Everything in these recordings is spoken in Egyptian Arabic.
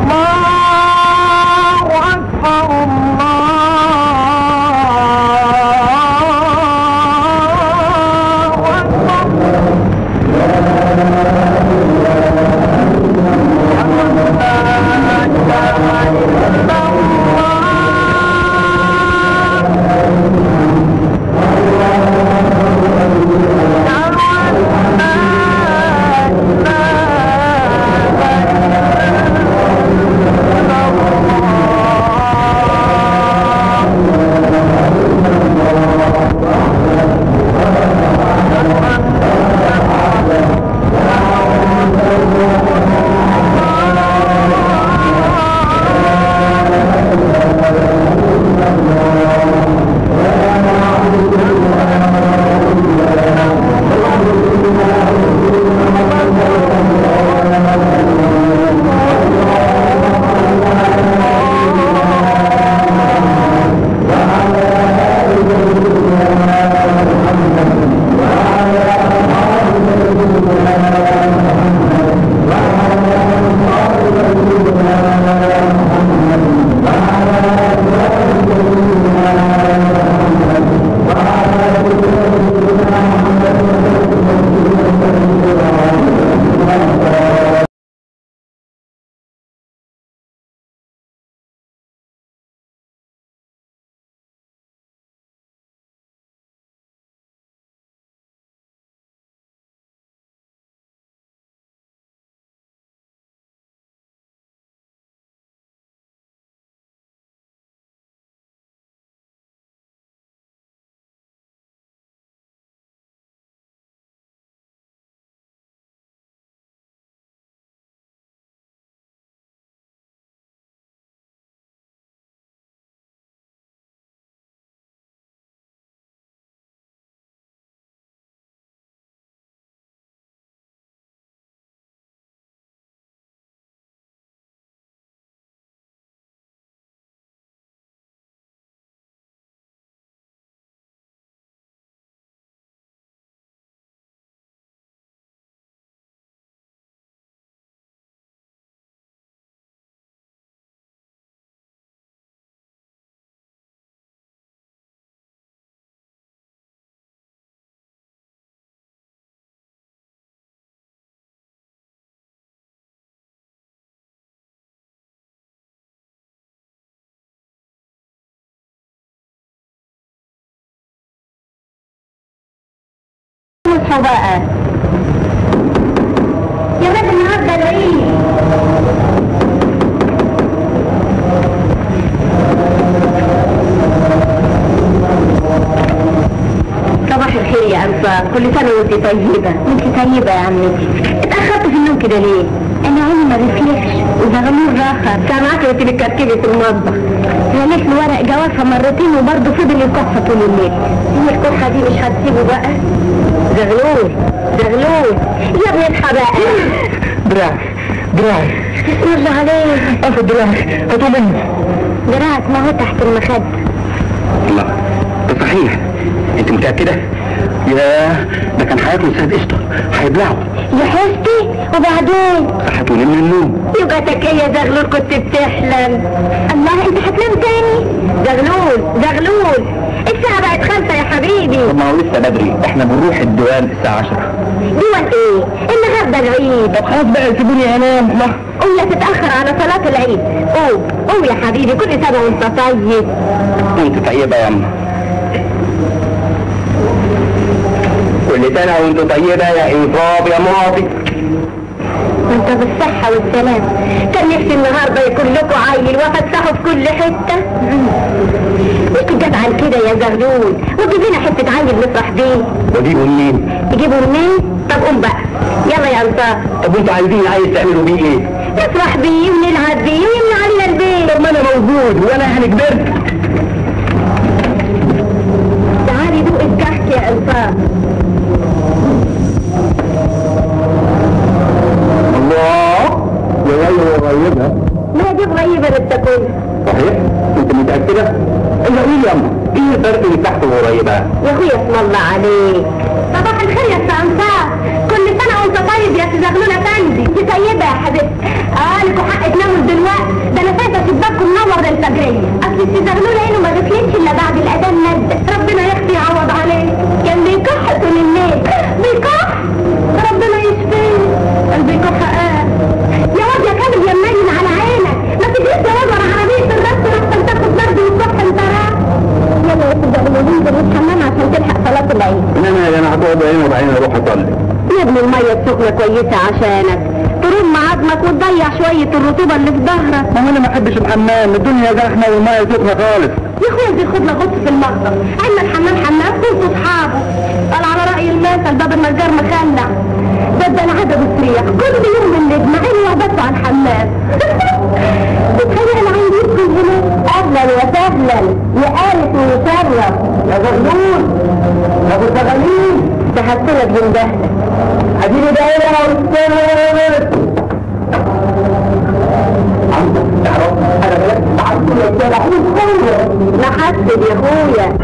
اصحوا بقى يا بنت النهارده العيد صباح الخير يا انصار كل سنه وانت طيبه وانت طيبه يا عمتي اتاخرت في النوم كده ليه انا عيني ما بيفلكش وزغلول راخر سامعك وانت بتكركبي في المطبخ رميت له ورق جوازها مرتين وبرضه فضل يكح طول الليل هي الكحه دي مش هتسيبه بقى زغلول زغلول يا ابني اصحى بقى دراعي دراعي بسم الله عليك اخد دراعي هاتوا مني دراعك ما هو تحت المخده الله ده صحيح انت متأكدة؟ يا ده كان هياكل سيد قشطة هيبلعه يا حستي وبعدين صحتوني من النوم يبقى تك يا زغلول كنت بتحلم الله انت هتنام تاني زغلول زغلول الساعة بقت خمسة يا حبيبي طب ما هو لسه بدري احنا بنروح الديوان الساعة 10 دول ايه النهارده العيد طب خلاص بقى سيبوني انام الله قوم لا تتأخر على صلاة العيد قوم قوم يا حبيبي كل سنة وانت طيب وانت طيبة يا اما كل سنة وانت طيبة يا انصاف يا ماضي وانت بالصحة والسلام كان نفسي النهاردة يكون لكم عيل وافسحه في كل حتة ليك جدعان كده يا زغلول وجيب لنا حتة عيل نفرح بيه وديهم منين؟ تجيبوا منين؟ طب قوم بقى يلا يا انصار طب وانتوا عايزين عايز تعملوا بيه ايه؟ نفرح بيه ونلعب بيه ويمنع علينا البيت طب ما انا موجود وانا انا كبرت تعالي دوق الكحك يا انصار الله يا ويلي قريبها ما دي قريبة للتكون صحيح؟ انت متأكدة؟ الا قولي لي يا اما ايه الفرق بين تحت وقريبة؟ يا اخويا اسم الله عليك صباح الخير يا استاذ انصار كل سنة وانت طيب يا استاذ زغلول افندي انت طيبة يا حبيبتي اه لكم حق تناموا دلوقتي بس زغلول عينه ما غفلتش الا بعد الاذان ندى ربنا يخفي يعوض عليه كان بيكح طول الليل بيكح ربنا يشفيه قال بيكح قال يا واد يا كامل يا منين على عينك ما تجيش جواز ورا عربيه الرص رحت تاخد برد والصبح انت راح يلا يا سيدي زغلول انزل الحمام عشان تلحق صلاه العيد انا انا هتقعد هنا وبعدين اروح اصلي يا ابن المية السخنة كويسة عشانك ترم عظمك وتضيع شوية الرطوبة اللي في ظهرك ما هو انا ما احبش الحمام الدنيا زحمه والميه سخنه خالص يا اخويا بياخد لك غطس في المطبخ اما الحمام حمام كنتوا اصحابه قال على رأي المثل باب النجار مخلع ده ده العدد السريع كل يوم بنجمع عيني وبس على الحمام بتخيل عندي يدخل هنا اهلا وسهلا يا آلة ويشرف يا زغلول يا ابو الزغالين ده هتسلك جنبهنا اديني دايرة يا استاذ محسد يا اخويا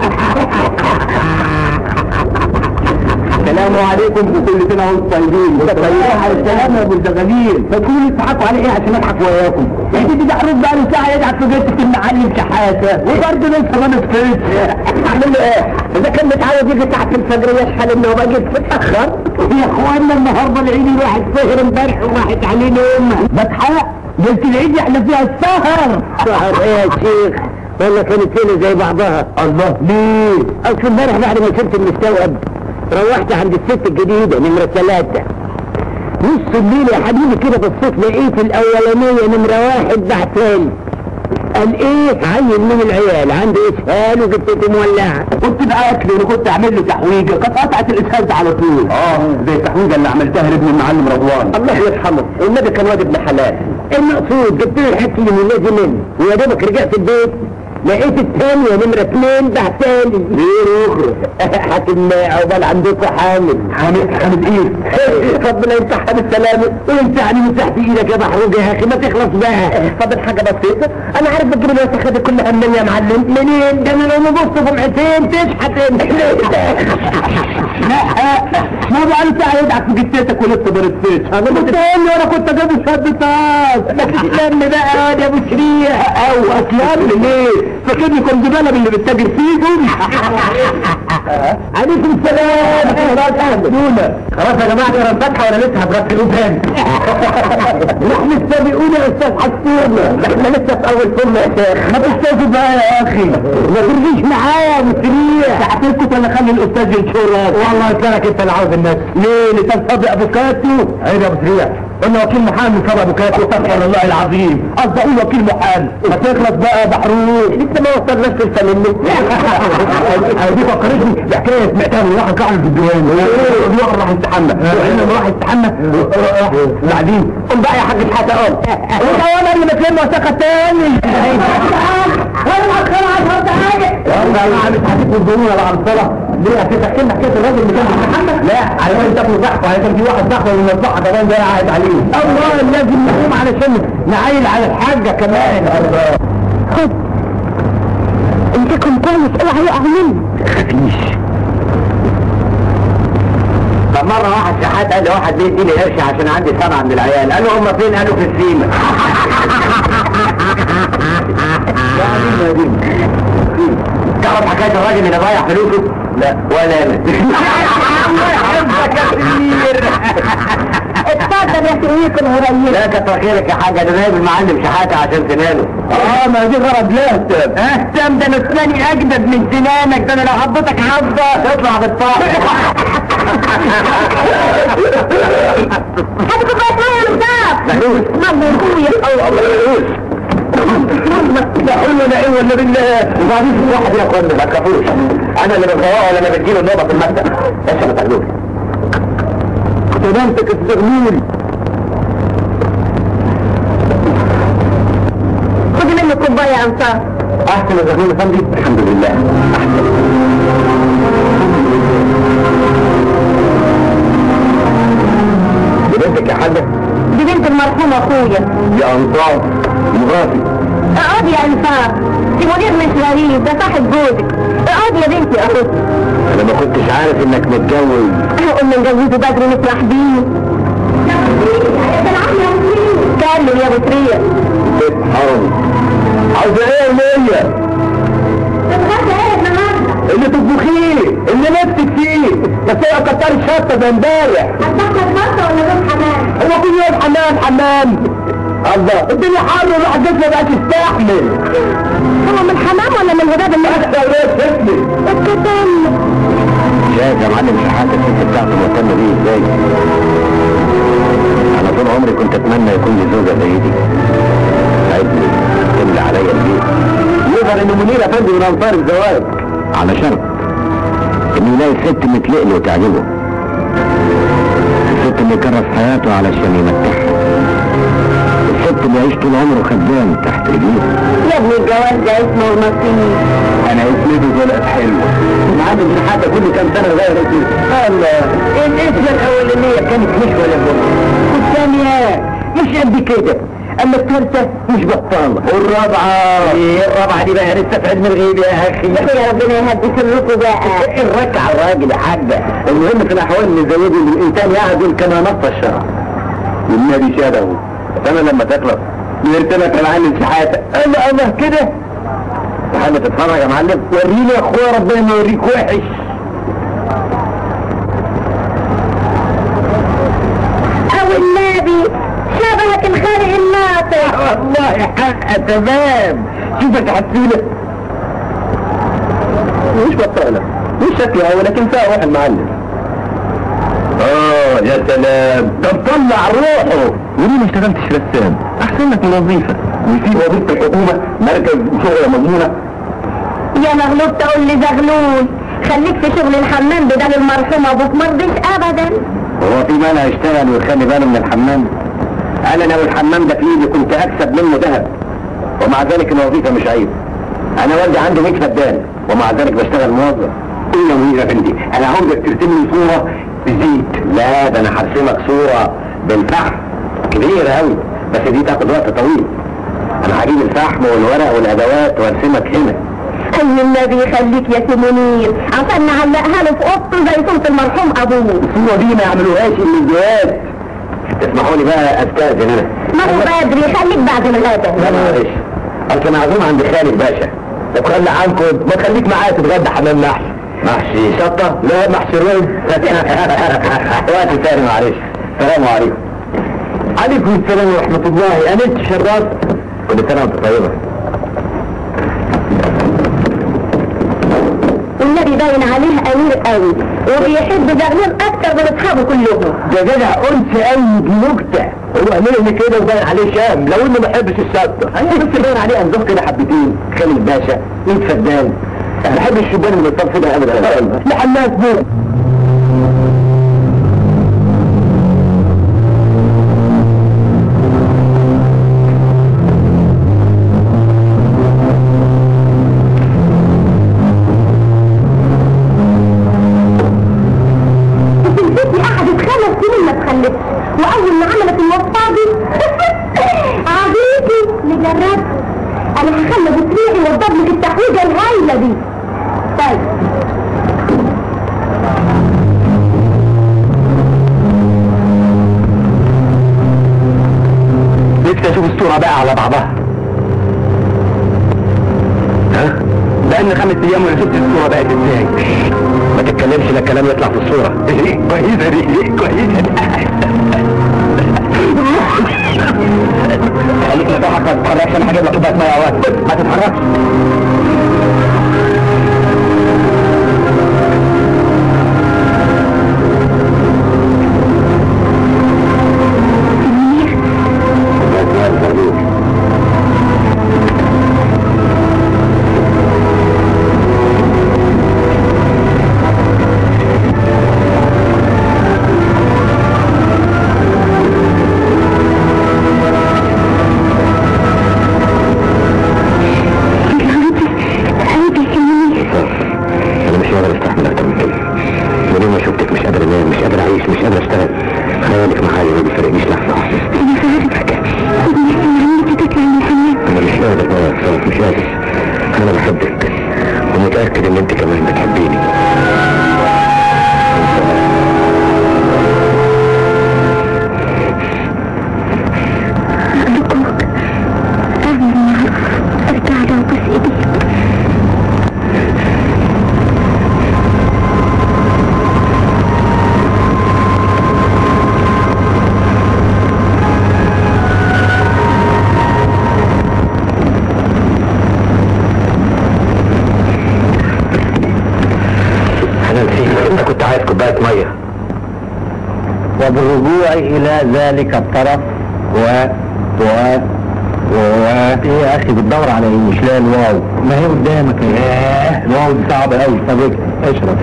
السلام عليكم وكل سنه وانتم طيبين على السلامه يا ابو الزغاليل فتقولوا تضحكوا على ايه عشان اضحك وياكم يا سيدي ده حروف بقى له ساعه يدعك في جثه المعلم شحاته وبرضه لسه ما نفطرش اعمل له ايه؟ اذا كان متعود يجي تحت الفجر يشحن انه بقى جيت متاخر يا اخوانا النهارده العيد الواحد سهر امبارح وراحت عليه نوم بتحقق ليله العيد احنا فيها السهر سهر ايه يا شيخ والله كانت ليله زي بعضها الله ليه؟ اصل امبارح بعد ما شفت المستوعب روحت عند الست الجديدة نمرة ثلاثة نص الليل يا حبيبي كده بصيت لقيت الأولانية نمرة واحد بعتالي قال ايه عيل من العيال عنده اسهال وجبتته مولعه كنت بقى اكل وانا كنت اعمل له تحويجه كانت قطعت الاسهال ده على طول اه زي التحويجه اللي عملتها لابن المعلم رضوان الله يرحمه والنبي كان واد ابن حلال المقصود جبت له الحكي من لازم منه ويا دوبك رجعت البيت لقيت الثانية نمرة اثنين بعتالي ليه اخرى حاكم عقبال عندكم حامل حامل حامل ايه؟ ربنا يمسحها بالسلامة ويمسحني من تحت ايدك يا محروق يا اخي ما تخلص بقى فاضل حاجة بسيطة انا عارف بتجيب الوسخة دي كلها منين يا معلم منين؟ ده انا لو نبص في معتين تشحت انت لا ما بقى له ساعة يدعك في جتتك ولسه ما رفتش انا كنت قايل وانا كنت اجيب شهادة طاس ما تسلم بقى يا ابو شريح او اسلم ليه؟ فاكرني كنت بلب اللي بتتاجر فيكم عليكم السلام دونا خلاص يا جماعه انا الفتحه ولا لسه هترتلوا تاني نحن السابقون يا استاذ حسونا احنا لسه في اول فيلم يا شيخ ما تستاذوا بقى يا اخي ما ترجيش معايا يا مسريح هتسكت ولا خلي الاستاذ ينشرك والله كانك انت اللي عاوز الناس ليه لسان صدق افوكاتو عيب يا مسريح قلنا وكيل محامي صدق افوكاتو استغفر الله العظيم قصدي اقول وكيل محامي ما تخلص بقى يا بحروق لسه ما وصلناش للفنان دي فكرتني بحكايه سمعتها من واحد صاحبي في الديوان هو راح يستحمى وعندما راح يستحمى بعدين قوم بقى يا حاج الحسن قوم انت وانا اللي بتلم وثقه تاني انا هتخلع 10 دقايق والله انا مش هتكون الظنون على الصلاه ليه هتحكي لنا حكايه الراجل اللي كان بيستحمى لا على ما تاكلوا صح وعلى كان في واحد صاحبه من المصلحه كمان جاي قاعد عليه الله لازم نقوم علشان نعايل على الحاجه كمان خد انت كنت كويس اوعى يقع مني خفيش فمرة واحد شحات قال لواحد بيديني قرش عشان عندي سبعة من العيال قالوا هم فين قالوا في السيمة يا دين يا دين تعرف حكاية الراجل اللي ضيع فلوسه؟ لا ولا انا الله يحبك يا كبير اتفضل يا سيدي كل هرية لا كتر خيرك يا حاج انا جايب المعلم شحاته عشان سنانه اه ما دي غرض لا استاذ اهتم ده انا اسناني اجدد من سنانك ده انا لو حبيتك حظه تطلع بالطاقه هات كوباية مية يا مصطفى فلوس ماما يا اخويا الله الله فلوس لا حول ولا قوه الا بالله وبعدين في واحد يا اخوانا ما تخافوش انا اللي بفوقه ولا انا بديله النوبه في المكتب بس ما تخلوش سلامتك استغنوني خد مني كوباية يا انصار احسن يا زغلول افندي الحمد لله احسن دي بنتك يا حاجه دي بنت المرحوم اخويا يا انصار مغافي اقعد يا انصار دي مدير مش غريب ده صاحب جوزك اقعد يا بنتي اهو انا ما كنتش عارف انك متجوز قلنا نجوزه بدري نفرح بيه كمل يا ابو تريا بيت حرم عاوزة ايه يا ولية؟ تتغدى ايه النهارده؟ اللي تطبخيه اللي نفسك فيه بس هي كتر شطة زي امبارح هتاكل بطه ولا يوم حمام؟ هو كل يوم حمام حمام الله الدنيا حر والواحد جسمه بقى تستحمل هو من حمام ولا من الغداء بالليل؟ احسن ليه تسمي الكتام شايف يا معلم شحات الست بتاعته مهتمة بيه ازاي؟ انا طول عمري كنت اتمنى يكون لي زوجة زي دي تساعدني تملى عليا البيت يظهر ان منير افندي من انصار الزواج على شرط انه يلاقي الست متلقل وتعجبه الست اللي كرس حياته علشان يمتعها الست اللي يعيش طول عمره خدام تحت رجليه يا ابني الجواز ده اسمه نصيب انا اسمي طلعت حلوه معلم من حتى كل كام سنه غير اسمي الله الاسم الاولانيه كانت مش ولا بد والثانيه مش قد كده اما الثالثه مش بطاله والرابعه ايه الرابعه دي بقى لسه في علم الغيب يا اخي يا ربنا يهدي سركم بقى الركع الراجل يا حاجه المهم في الاحوال اللي زي دي إن الانسان يعدل كما نص الشرع والنبي شهده انا لما تخلص بيرتلك العلم شحاته الله الله كده تحب تتفرج يا معلم وريني يا اخويا ربنا ما يوريك وحش او النبي شبهك الخالق الناطق والله حق تمام شوفك حسينة مش بطالة مش شكلها ولكن فيها روح المعلم اه يا سلام طب طلع روحه وليه ما اشتغلتش رسام احسن لك من وظيفة ويسيب وظيفة الحكومة مركز شغل مضمونة يا مغلوب تقول لي زغلول خليك في شغل الحمام بدل المرحوم ابوك مرضيش ابدا هو في مانع يشتغل ويخلي باله من الحمام انا لو الحمام ده في ايدي كنت اكسب منه ذهب ومع ذلك الوظيفه مش عيب انا والدي عنده 100 فدان ومع ذلك بشتغل موظف ايه يا منير يا بنتي انا عاوزك ترسم لي صوره بزيت لا ده انا هرسمك صوره بالفحم كبيره قوي بس دي تاخد وقت طويل انا هجيب الفحم والورق والادوات وارسمك هنا اي النبي يخليك يا سي منير عشان نعلقها له في اوضته زي صوره المرحوم ابوه الصوره دي ما يعملوهاش الا الجواز تسمحوا لي بقى استاذن انا ما هو بدري خليك بعد الغدا لا معلش اصل معزوم عند خالد باشا طب خلي عنكم ما تخليك معايا تتغدى حمام محشي محشي شطة؟ لا محشي رز وقت تاني معلش السلام عليكم عليكم السلام ورحمة الله أنا انت شرفت كل سنة وانت طيبة والنبي باين عليه امير قوي وبيحب زغلول اكتر من اصحابه كلهم ده جدع انت قوي دي نكتة هو قال كده وباين عليه شام لو انه ما بيحبش الشطة انا بس باين عليه انضاف كده حبتين خالد باشا ايد فدان انا بحب الشبان اللي بيصطاد كده ابدا لحماس دول في البيت قعدت خمس سنين ما تخلفش واول ما عملت الوصفه دي عبيتي نجرب انا هخلي بطريقي يوضب لك التحويجه الهايله دي طيب نفسي اشوف الصورة بقى على بعضها ها؟ بقالنا خمس ايام وانا شفت الصورة بقت ازاي ما تتكلمش لا الكلام يطلع في الصورة كويسة دي كويسة خليك مفتوحك ما تتحركش انا هجيب لك كوبايه ميه اهوت ما تتحركش وبالرجوع الى ذلك الطرف و و و ايه يا اخي بتدور على ايه مش لاقي الواو ما هي قدامك ايه الواو دي صعبه قوي طب اكتب، اشرب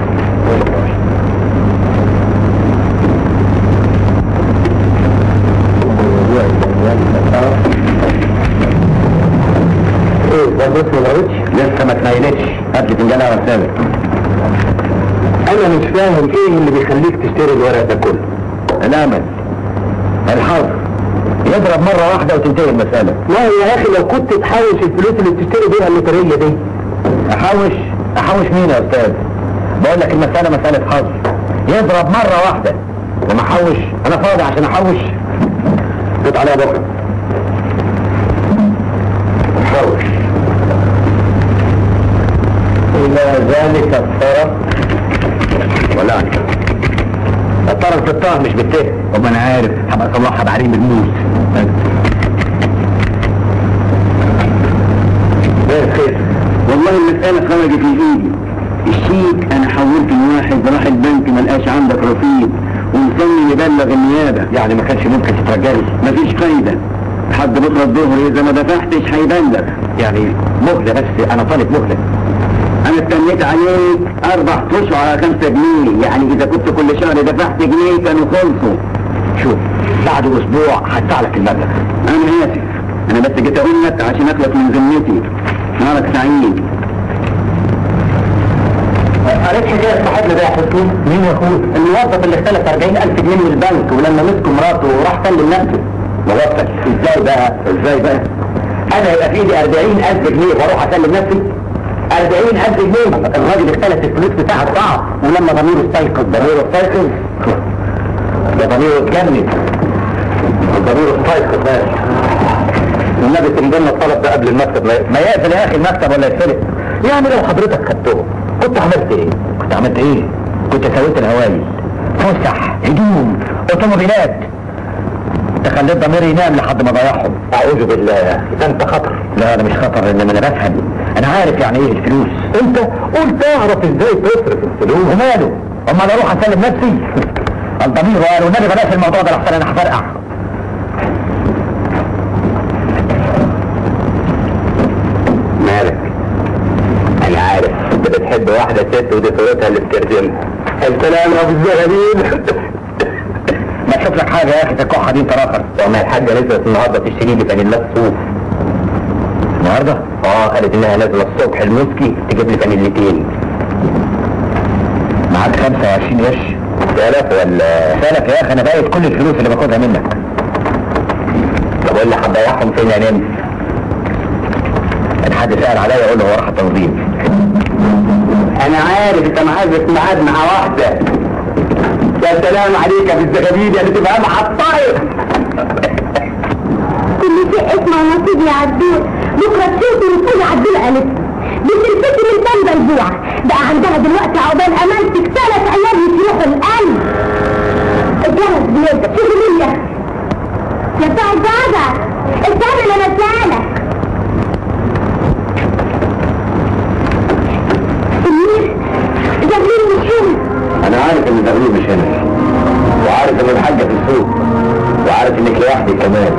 ايه ده بص ما لقيتش لسه ما اتنيلتش هات لي فنجان قهوه ثابت انا مش فاهم ايه اللي بيخليك تشتري الورق ده كله الامل الحظ يضرب مرة واحدة وتنتهي المسألة لا يا اخي لو كنت تحوش الفلوس اللي بتشتري بيها اللوترية دي احوش احوش مين يا استاذ بقول لك المسألة مسألة حظ يضرب مرة واحدة وما احوش انا فاضي عشان احوش قط عليها بكرة احوش الى ذلك الطرف ولا انت الطرف بالطه مش بالته طب انا عارف هبقى اصلحها بعدين بالموس ايه خير والله المسألة خرجت من ايدي الشيك انا حولت من واحد راح البنك ما لقاش عندك رصيد ومسمي يبلغ النيابة يعني ما كانش ممكن تترجلي مفيش فايدة لحد بكرة الظهر اذا ما دفعتش هيبلغ يعني مهلة بس انا طالب مهلة انا استنيت عليك اربع اشهر على خمسة جنيه يعني اذا كنت كل شهر دفعت جنيه كانوا خلصوا شوف بعد اسبوع هدفع لك المبلغ انا اسف انا بس جيت اقول لك عشان اخلص من ذمتي نهارك سعيد قريت حكاية صاحبنا ده يا حسين مين يا اخويا؟ الموظف اللي اختلف 40000 جنيه من البنك ولما مسكوا مراته وراح سلم نفسه موظف ازاي بقى؟ ازاي بقى؟ انا يبقى في ايدي 40000 جنيه واروح اسلم نفسي؟ 40000 جنيه الراجل اختلف الفلوس بتاعه ضاع ولما ضميره استيقظ ضميره استيقظ ده ضميره اتجنن ضميره استيقظ ماشي والنبي تنضمن الطلب ده قبل المكتب ما يقفل يا اخي المكتب ولا يتفلت يعني لو حضرتك خدتهم كنت عملت ايه؟ كنت عملت ايه؟ كنت سويت الهوايل فسح هدوم اوتوموبيلات انت خليت ضميري ينام لحد ما ضيعهم اعوذ بالله يا اخي ده انت خطر لا انا مش خطر انما انا بفهم انا عارف يعني ايه الفلوس انت قلت اعرف ازاي تصرف الفلوس وماله امال اروح اسلم نفسي الضمير قال والنبي بلاش الموضوع ده لحسن انا هفرقع مالك انا عارف انت بتحب واحدة ست ودي صورتها اللي بترجمها السلام ابو الزغالين ما تشوف لك حاجة يا اخي تكحها دي تراخر وما الحاجة نزلت النهاردة تشتري لي فانيلات صوف النهاردة؟ اه قالت انها نازلة الصبح المسكي تجيب لي فانيلتين معاك 25 قرش سلف ولا سلف يا اخي انا بايت كل الفلوس اللي باخدها منك طب قول لي هتضيعهم فين يا نمس؟ ان حد سأل عليا اقول له هو راح التنظيم انا عارف انت معازف ميعاد مع واحدة يا سلام عليك يا بالزغابيل يعني تبقى مع الطاير كل شيء اسمه نصيب يا عدول بكره تشوفي وتقولي عدول قالت بتلفتي من تنبه الجوع بقى عندها دلوقتي عقبال امانتك ثلاث ايام يسيحوا القلب الجهز بيدك شوفي مين يا يا بتاع الزعزع استنى انا مسالك سمير جميل مش هنا انا عارف ان التغليب مش هنا وعارف ان الحاجة في السوق وعارف انك لوحدك كمان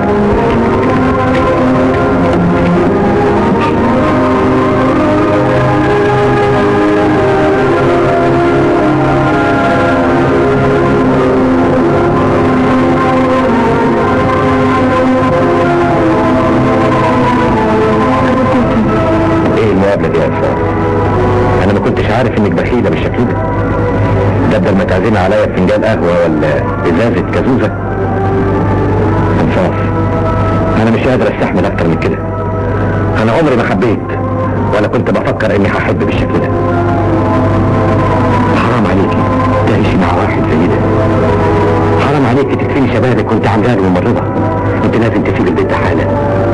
ايه المقابلة دي يا أستاذ؟ انا ما كنتش عارف انك بخيلة بالشكل ده ده بدل ما تعزمي عليا فنجان قهوة ولا ازازة كازوزة انصاف انا مش قادر استحمل اكتر من كده انا عمري ما حبيت ولا كنت بفكر اني هحب بالشكل ده حرام عليكي تعيشي مع واحد زي ده حرام عليكي تدفني شبابك وانت عمدان وممرضة انت لازم تسيب البيت ده حالا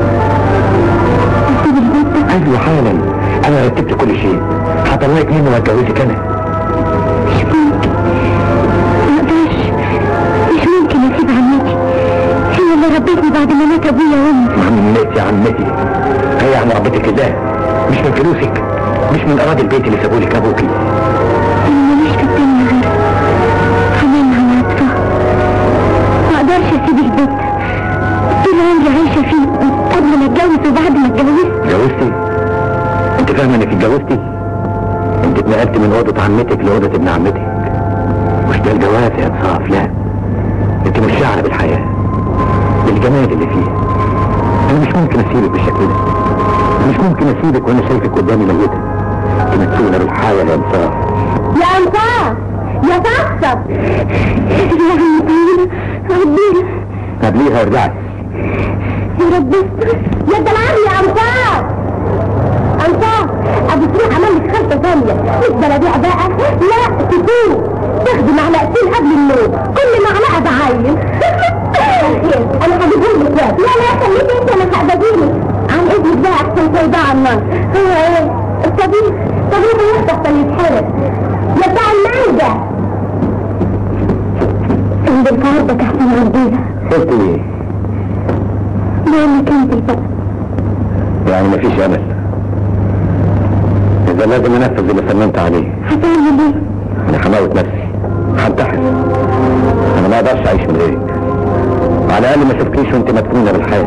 تسيب البيت ده ايوه حالا انا رتبت كل شيء هطلعك منه واتجوزك انا مش ممكن ما اقدرش مش ممكن اسيب عمتي هي اللي ربتني بعد ما مات ابويا وامي عمتي عمتي هي عم ربتك ازاي مش من فلوسك مش من اراضي البيت اللي سابولك ابوكي انا ماليش في الدنيا غير حنانها وعطفها فاهمه انك اتجوزتي انت اتنقلت من اوضه عمتك لاوضه ابن عمتك مش ده الجواز يا انصاف لا انت مش شاعره بالحياه بالجمال اللي فيها انا مش ممكن اسيبك بالشكل ده مش ممكن اسيبك وانا شايفك قدامي ميته انت مدفونه بالحياه يا انصاف يا انصاف يا صفصف يا عم ربنا قبليها وارجعي يا رب استر يا ده العم يا انصاف انصاف ابو سريع عمل لك خلطه ثانيه مش بلديع بقى لا تكون تاخدي معلقتين قبل النوم كل معلقه بعين انا هجيبهم لك بقى لا لا خليك انت انا هقبضيلك عن اذنك بقى احسن سوداء على النار هو ايه الصديق صديقي يخطف يتحرق يا بتاع المانجا عند الفرد احسن عنديها قلت ايه بقول لك انت بقى يعني مفيش امل اذا لازم انفذ اللي صممت عليه هتعمل ايه؟ انا هموت نفسي هنتحر انا ما اقدرش اعيش من غيرك على الاقل ما اشوفكيش وانت مدفونه بالحياه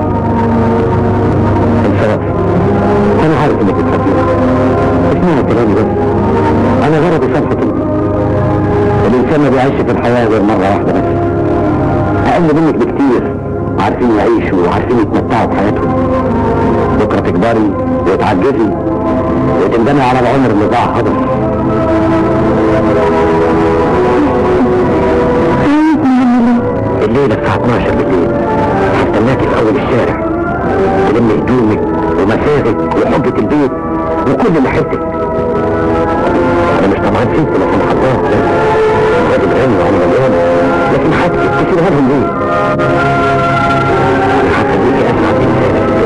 انصراف انا عارف انك بتحبيني اسمعي كلامي بس انا غرضي صفحة الانسان ما بيعيش في الحياه غير مره واحده بس اقل منك بكتير عارفين يعيشوا وعارفين يتمتعوا بحياتهم بكره تكبري وتعجزي وتندمي على العمر اللي ضاع هدر الليلة الساعة 12 بالليل هستناكي في أول الشارع تلمي هدومك ومساغك وحجة البيت وكل اللي حيلتك أنا مش طمعان فيك ولا في محطات لا راجل غني وأنا مليان لكن حاجتك تسيبها لهم ليه؟ أنا حاسة بيكي أسعد إنسان في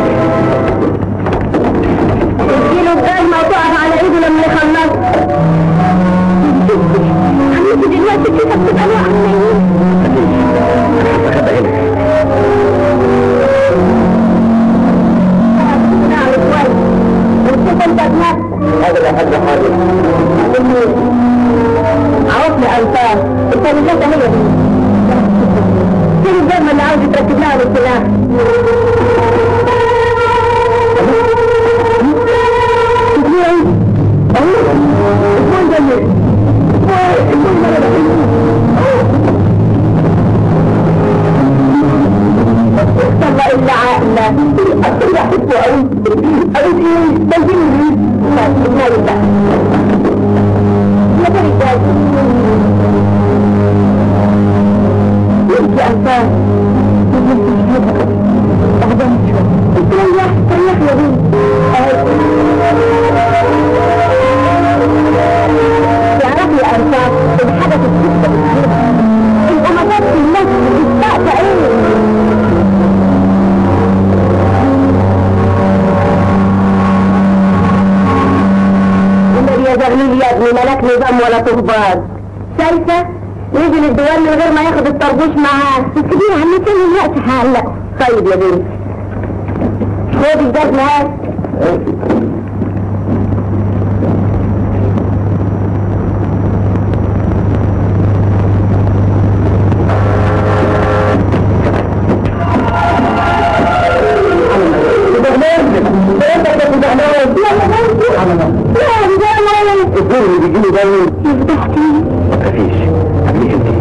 الدنيا اديله الجزمة وتقف على ايده لما يخلص عمتي دلوقتي كده بتبقى له عمالين مفيش أنا هستخبى هنا نعم كويس وشوف انت بنفسك هذا لا حد حاجة عرفني انصار الكلمات هي دي فين الجزمة اللي عاوز تركب لها بالسلاح تقول ايه؟ اهو الفون جميل الفون طلع الا عقله اصل بحبه قوي قوي ايه بجيبه لا لا لا يا رجال انت انسان بعدين تريح تريح يا بنت تعرفي يا انسان الحدث الستة الامارات في الناس بتستقطع ايه النبي يا زغلول يا ابني ملاك نظام ولا تهباط شايفة يجي للديوان من غير ما ياخد الطربوش معاه كبير عم كل الوقت هعلقه طيب يا بنت خد الجزمة هات الدور اللي بيجيله ده فتحتي ما تخافيش قبليه انت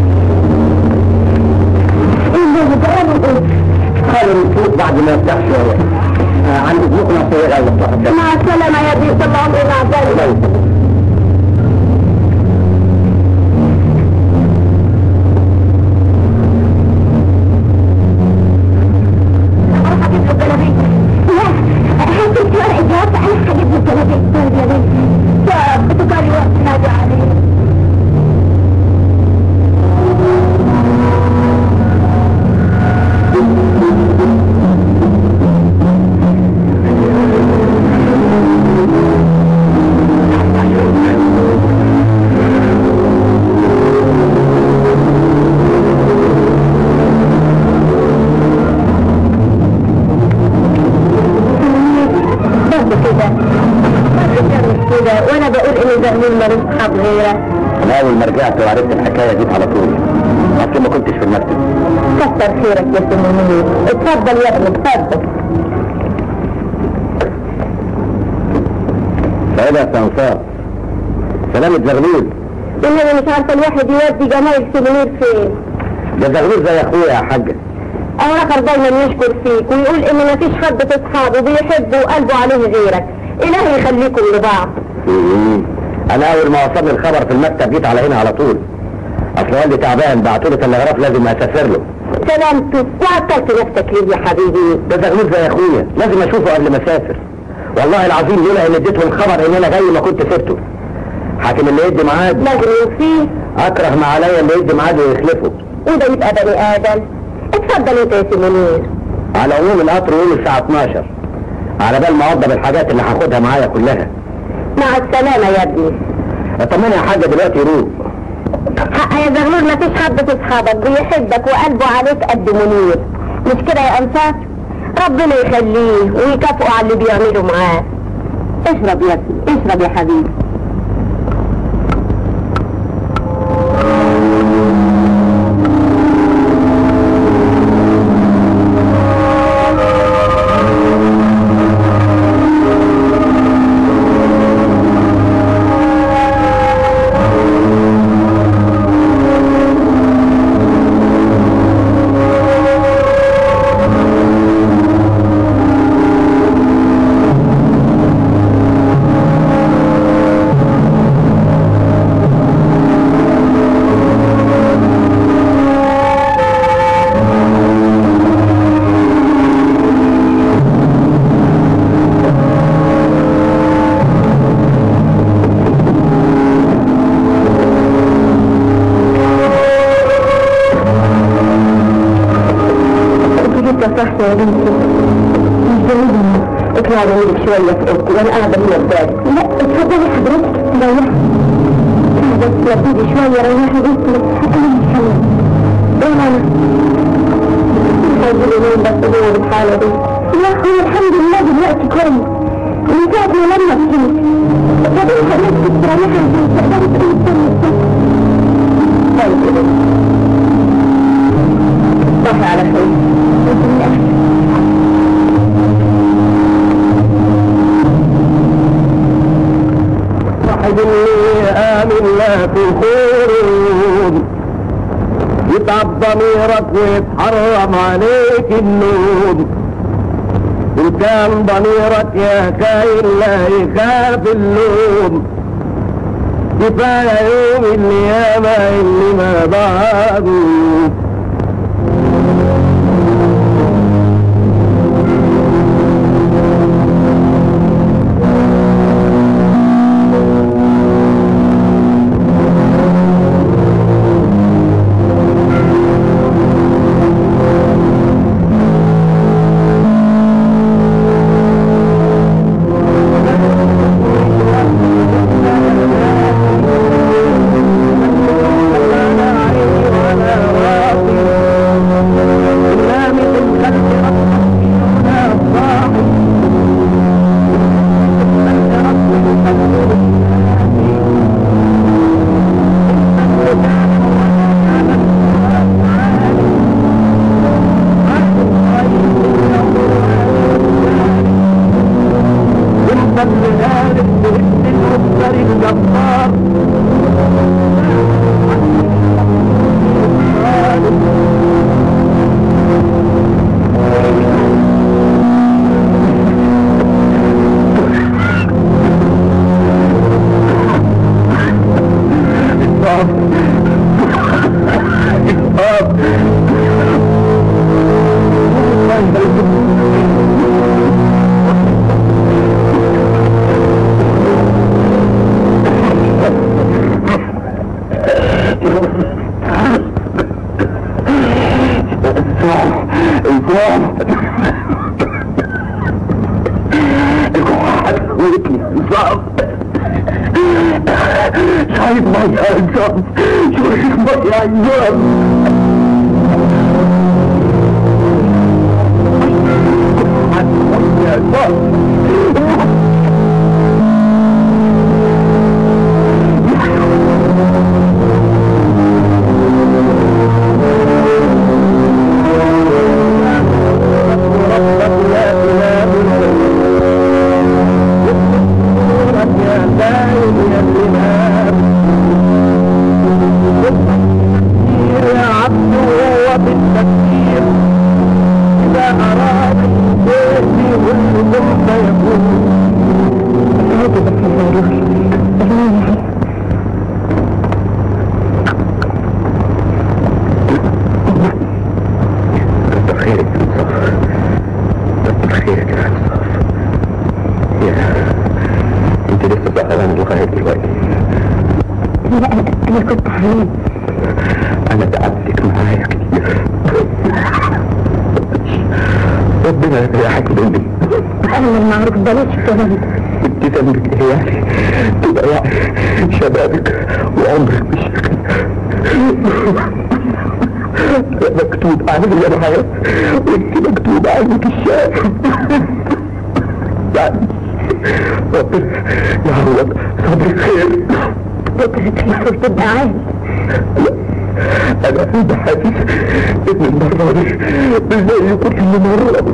اللي بقى خلوا من فوق بعد ما يفتح شوية آه، عند اذنكم اصور الاول صاحب مع السلامة يا بنت الله عمري مع ذلك اروح اجيب له الجلابيه لا هات انت ورق الجواب انا هجيب له الجلابيه طيب يا بنت طب بتقالي وقت نادي عليه برضه كده برضه كده كده وانا بقول ان زغلول ملوش اصحاب غيرك انا اول ما رجعت وعرفت الحكاية دي على طول اصل ما كنتش في المكتب كتر خيرك يا سي منير اتفضل يا ابني اتفضل ايه ده يا سنصار سلامة زغلول إنما مش عارفة الواحد يودي جمال سمير فين ده زغلول زي اخويا يا حاجة أو آخر دايما يشكر فيك ويقول إن مفيش حد في أصحابه بيحبه وقلبه عليه غيرك إلهي يخليكم لبعض مم. انا اول ما وصلني الخبر في المكتب جيت على هنا على طول اصل والدي تعبان بعتوا لي تلغراف لازم اسافر له سلامته وعطلت نفسك ليه يا حبيبي ده زغلول زي اخويا لازم اشوفه قبل ما اسافر والله العظيم لولا ان اديته الخبر ان انا جاي ما كنت سبته حاكم اللي يدي ميعاد لازم يوفيه اكره ما عليا اللي يدي ميعاد ويخلفه وده يبقى بني آدم اتفضل انت يا سي منير على عموم القطر يوم الساعة 12 على بال ما اوضب الحاجات اللي هاخدها معايا كلها مع السلامة يا ابني اطمني يا حاجة دلوقتي روق حق يا زغلول مفيش حد في اصحابك بيحبك وقلبه عليك قد منير مش كده يا انفاس ربنا يخليه ويكافئه على اللي بيعمله معاه اشرب يا ابني اشرب يا حبيبي انت جيت صحت يا بنتي مش بعيد اطلع بعيدك شوية في اوضتي وانا قاعدة هنا قدامك لا اتفضلي حضرتك ريحي بس لبيدي شوية ريحي بنتي هتقولي مش حلوة ايه انا هيجيلي نوم بس هو بالحالة دي لا هو الحمد لله دلوقتي كويس من ساعة ما لما فهمت بعدين حضرتك تستريحي عشان تقدري تقومي تسمي طيب يا بنتي صح على خير بسم الله واحد اللي آمن لا تخون يتعب ضميرك ويتحرم عليك النوم إن كان ضميرك يا كاين لا يخاف اللوم كفاية يوم القيامة اللي ما بعده الكوع الكوع هتموتني صعب شايف مية عزام شايف مية عزام ربك لا إله إلا هو هتقولي انا المعروف بلاش الكلام ده انت ذنبك ايه يعني تضيع شبابك وعمرك بالشكل مكتوب عنك يا معايا وانت مكتوب عنك الشام يعني ربنا يعوض صبرك خير بكرة تخيل تبقى عالي انا قلب حاسس ان المرة دي مش زي كل مرة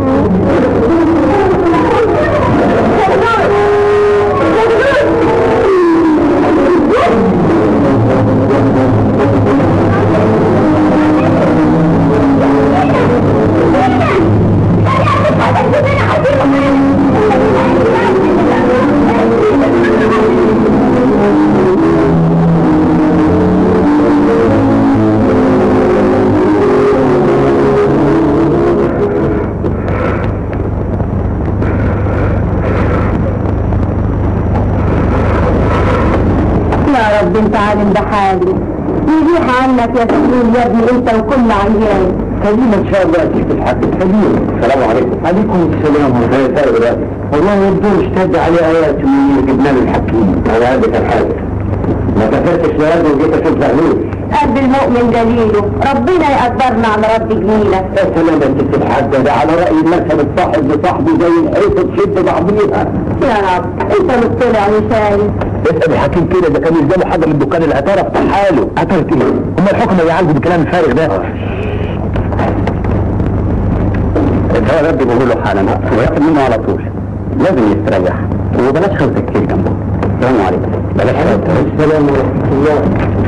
يا رب انت عالم بحالي يريح عنك يا سليم يا ابني انت وكل عيال سليم ان شاء الله كيف الحق سليم السلام عليكم عليكم السلام ورحمه الله وبركاته والله يبدو اشتد عليه ايات من جبنا له الحكيم على هذه الحاجه ما كفرتش لهذا وجيت اشوف زعلوش قلب المؤمن دليله ربنا يقدرنا على رب جميلة يا سلام يا ست الحاجه ده على راي المثل الصاحب بصاحبه زي الحيطه تشد بعضيها يا رب انت مطلع وشايف اسال الحكيم كده ده كان يلزمه حاجه من دكان العطاره افتحها له عطاره ايه؟ هم الحكم اللي عنده بالكلام الفارغ ده الدواء ده بيقول له حالا وياخد منه على طول لازم يستريح وبلاش خلط كتير جنبه السلام عليكم بلاش خلط السلام ورحمه الله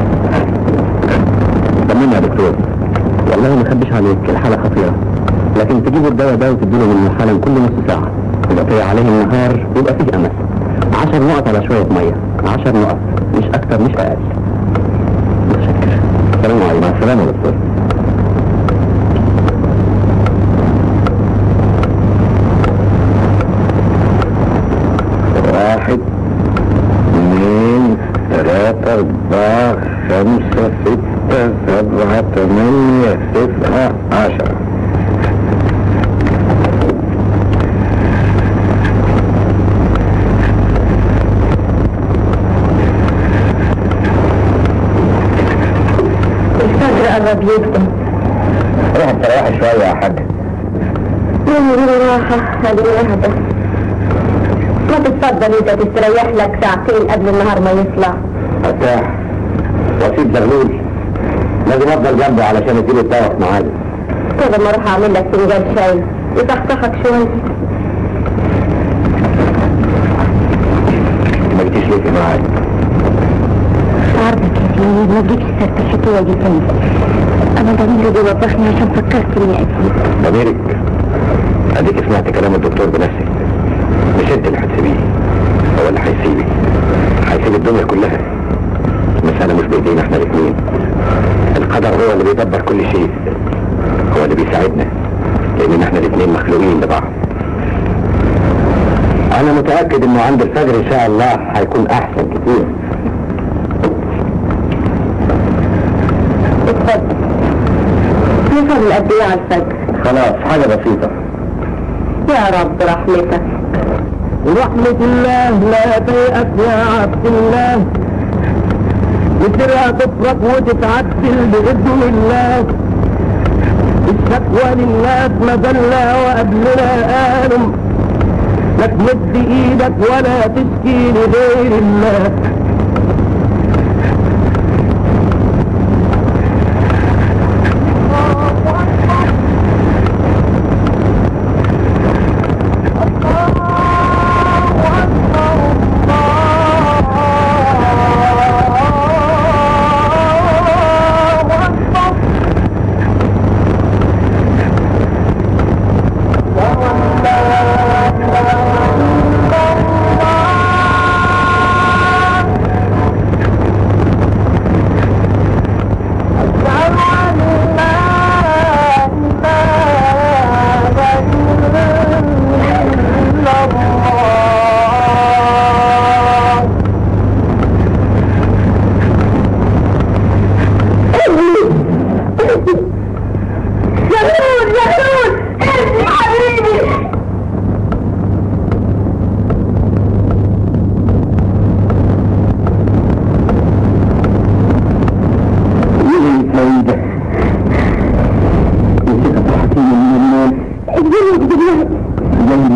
طمنا يا دكتور والله ما اخبيش عليك الحاله خطيره لكن تجيبوا الدواء ده وتديله من حالا كل نص ساعه يبقى طيع عليه النهار يبقى فيه امل عشر نقط على شويه ميه عشر نقط مش اكتر مش اقل متشكر السلام عليكم مع السلامه يا دكتور واحد اثنين ثلاثة أربعة خمسة ستة سبعة ثمانية تسعة عشرة الفجر قرب يبدأ روح تريحي شوية يا حاج يوم راحة هذه واحدة ما تتفضل انت تستريح لك ساعتين قبل النهار ما يطلع ارتاح واسيب زغلول لازم افضل جنبه علشان اديله الدواء في ميعاده كده ما اروح اعمل لك فنجان شاي يصحصحك شوية ما جيتيش ليه في ميعاد عرضك يا سيدي ما تجيبش سيرة الحكاية دي تاني انا ضميري بيوضحني عشان فكرت اني اسيب ضميرك اديك سمعت كلام الدكتور بنفسك مش انت اللي هتسيبيه هو اللي هيسيبك هيسيب الدنيا كلها المسألة مش بإيدينا احنا الاثنين القدر هو اللي بيدبر كل شيء هو اللي بيساعدنا لأننا احنا الاثنين مخلوقين لبعض أنا متأكد إنه عند الفجر إن شاء الله هيكون أحسن كتير اتفضل يفضل قد ايه على الفجر خلاص حاجة بسيطة يا رب رحمتك رحمة الله لا تيأس يا عبد الله مصرها تفرق وتتعدل بإذن الله الشكوى للناس مذلة وقبلنا آلم لا تمد ايدك ولا تشكي لغير الله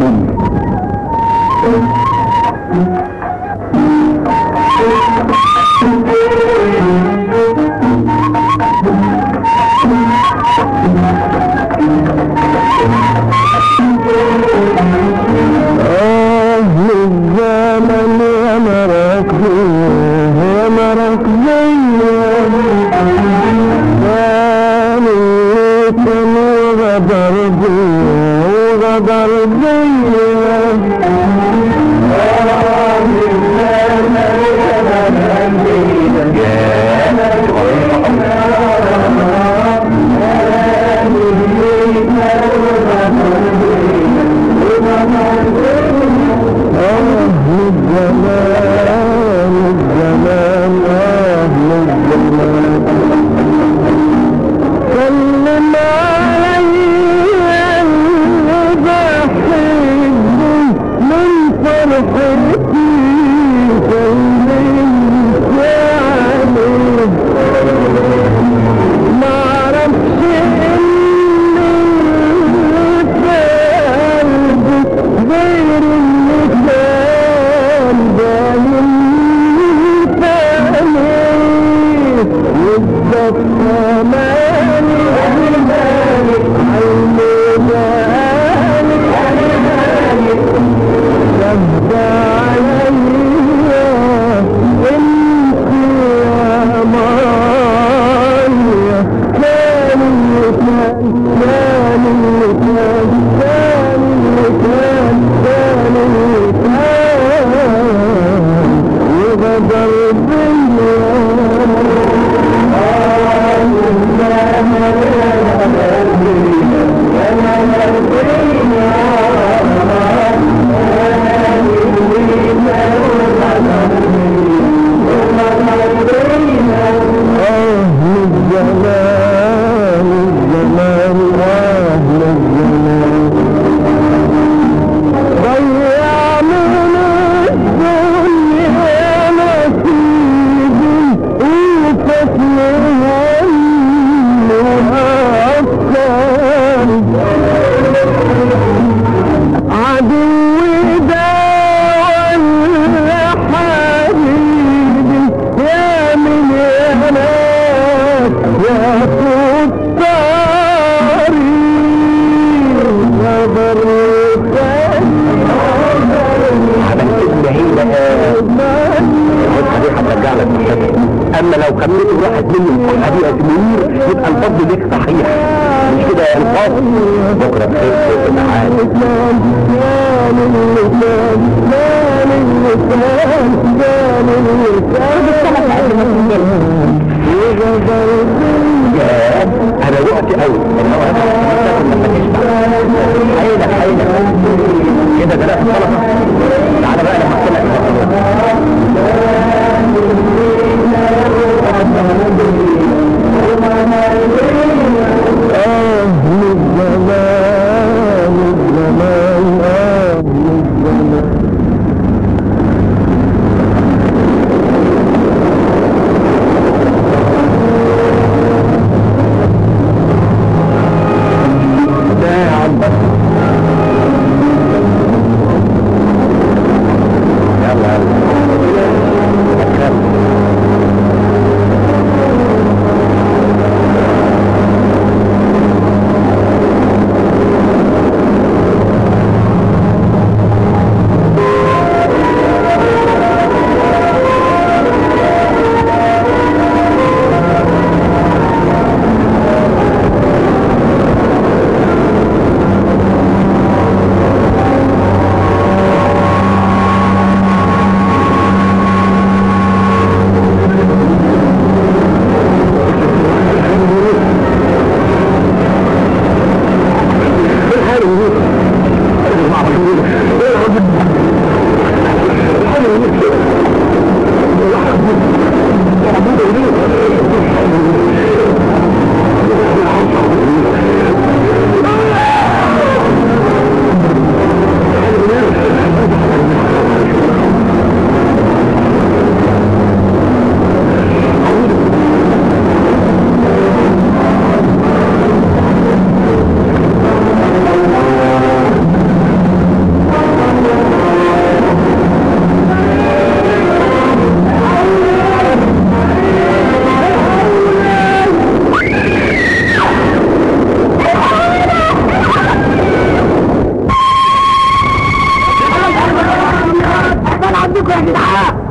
مني أهل الزمن يا مرك يا مرك كان وغدر بيا وغدر أهل الزمان الزمان أهل الزمان سلم علي بحب من فرحتي سلمت عليه ما عرفش اني في قلبي غير المثال باين تاني والضبط مالي عيني مالي شهد عليا انت يا مايا كان اللي كان كان اللي كان كان اللي كان كان اللي كان وغدر أهل الزمان الزمان أهل الزمان ضيع من الدنيا نصيبي وفتنها أفكاري عدوي ده ولا حبيبي يا من يا ناس يا كتاري نظر عملت بعيدة الفتحة دي هترجع لك الشكل اما لو كملت وراحت مني الفتحة دي يا زميل يبقى الفضل ليك صحيح مش كده يا الفاضل بكرة بخير في معاك انا وقت قوي انما لما تشبع حيلك حيلك كده ده لا السلطه تعالى بقى لما احكي لك أهل الزمان الزمان أهل الزمان ده يا عم يلا يلا أكرم.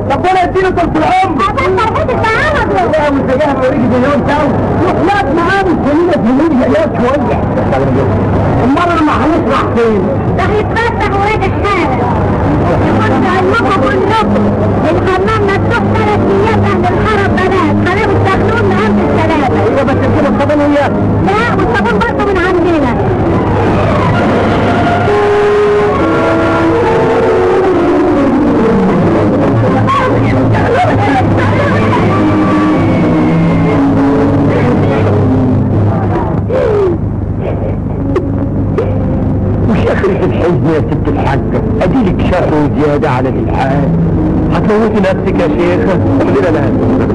ربنا يديله طول العمر عشان فرحتك معانا لا وزيها مريض مليون سوا وحلات معانا السنين في عيال شويه امال لما هنسمع فين؟ راح يتفتح وراجع حالا يحط علمكم كلكم الحمام مفتوح ثلاث ايام اهل الحرم بنات خليهم يستخدمون مهام السلامة ايوه بس تجيب الصابون وياك لا والصابون برضه من عندنا وش اخرة الحزن يا ست الحاجة اديلك شر وزيادة على الالحاد هتموتي نفسك يا شيخة قلنا لها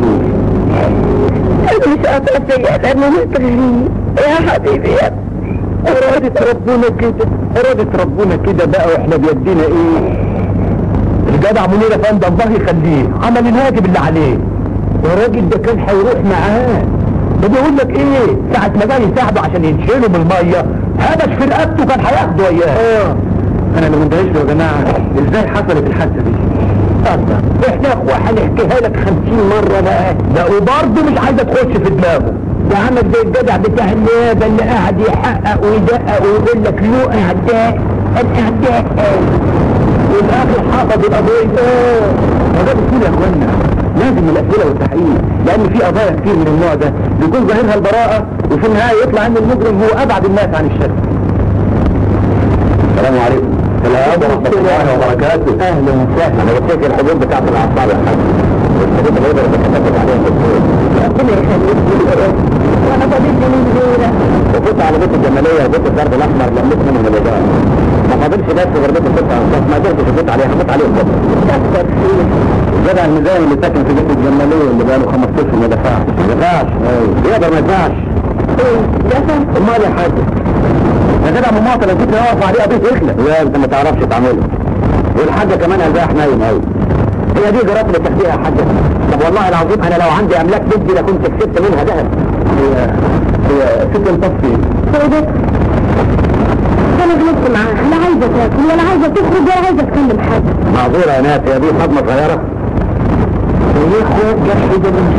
انا مش قادرة فيا لانه متغريب يا حبيبي يا ارادة ربنا كده ارادة ربنا كده بقى واحنا بيدينا ايه الجدع منير افندي الله يخليه عمل الواجب اللي عليه يا راجل ده كان هيروح معاه ده بيقول لك ايه ساعة ما جاي يساعده عشان ينشله من المية هبش في رقبته كان هياخده اياه اه انا اللي مندهش له يا جماعة ازاي حصلت الحادثة دي طب احنا يا اخوة هنحكيها لك خمسين مرة بقى ده وبرضه مش عايزة تخش في دماغه ده عمل زي الجدع بتاع النيابة اللي قاعد يحقق ويدقق ويقول لك له اعداء الاعداء والاخر حافظ القضية اه ما ده بتقول يا اخوانا لازم الاسئله والتحقيق لان في قضايا كتير من النوع ده بيكون ظاهرها البراءه وفي النهايه يطلع ان المجرم هو ابعد الناس عن الشر السلام عليكم السلام ورحمه الله وبركاته اهلا وسهلا انا بفتكر الحدود بتاعت الاعصاب يا حاج والحدود اللي يقدر يتكتب عليها الدكتور ربنا يخليك وانا فاضلني من غيرك وفوت على بيت الجماليه وبيت الدرب الاحمر لميت منهم الايجار ما فاضلش بس غير بيت الست انصاف ما قدرتش افوت عليها هموت عليهم برضه كتر خير جدع الميزان اللي ساكن في بيت الجماليه اللي بقاله خمس اشهر ما دفعش ما دفعش يقدر ما يدفعش ايه دفع امال يا حاج يا جدع مماطل انا كنت واقف عليه قضيه يخلق لا انت ما تعرفش تعمله والحاجه كمان قلبها حنين قوي هي دي جرات اللي تحكيها يا حاجه طب والله العظيم انا لو عندي املاك بنتي لكنت كسبت منها ذهب هي هي ست الطفي سيدك انا غلطت معاها لا عايزه تاكل ولا عايزه تخرج ولا عايزه تكلم حد معذوره يا ناس هي دي صدمه صغيره يا اخوات جرح ده مش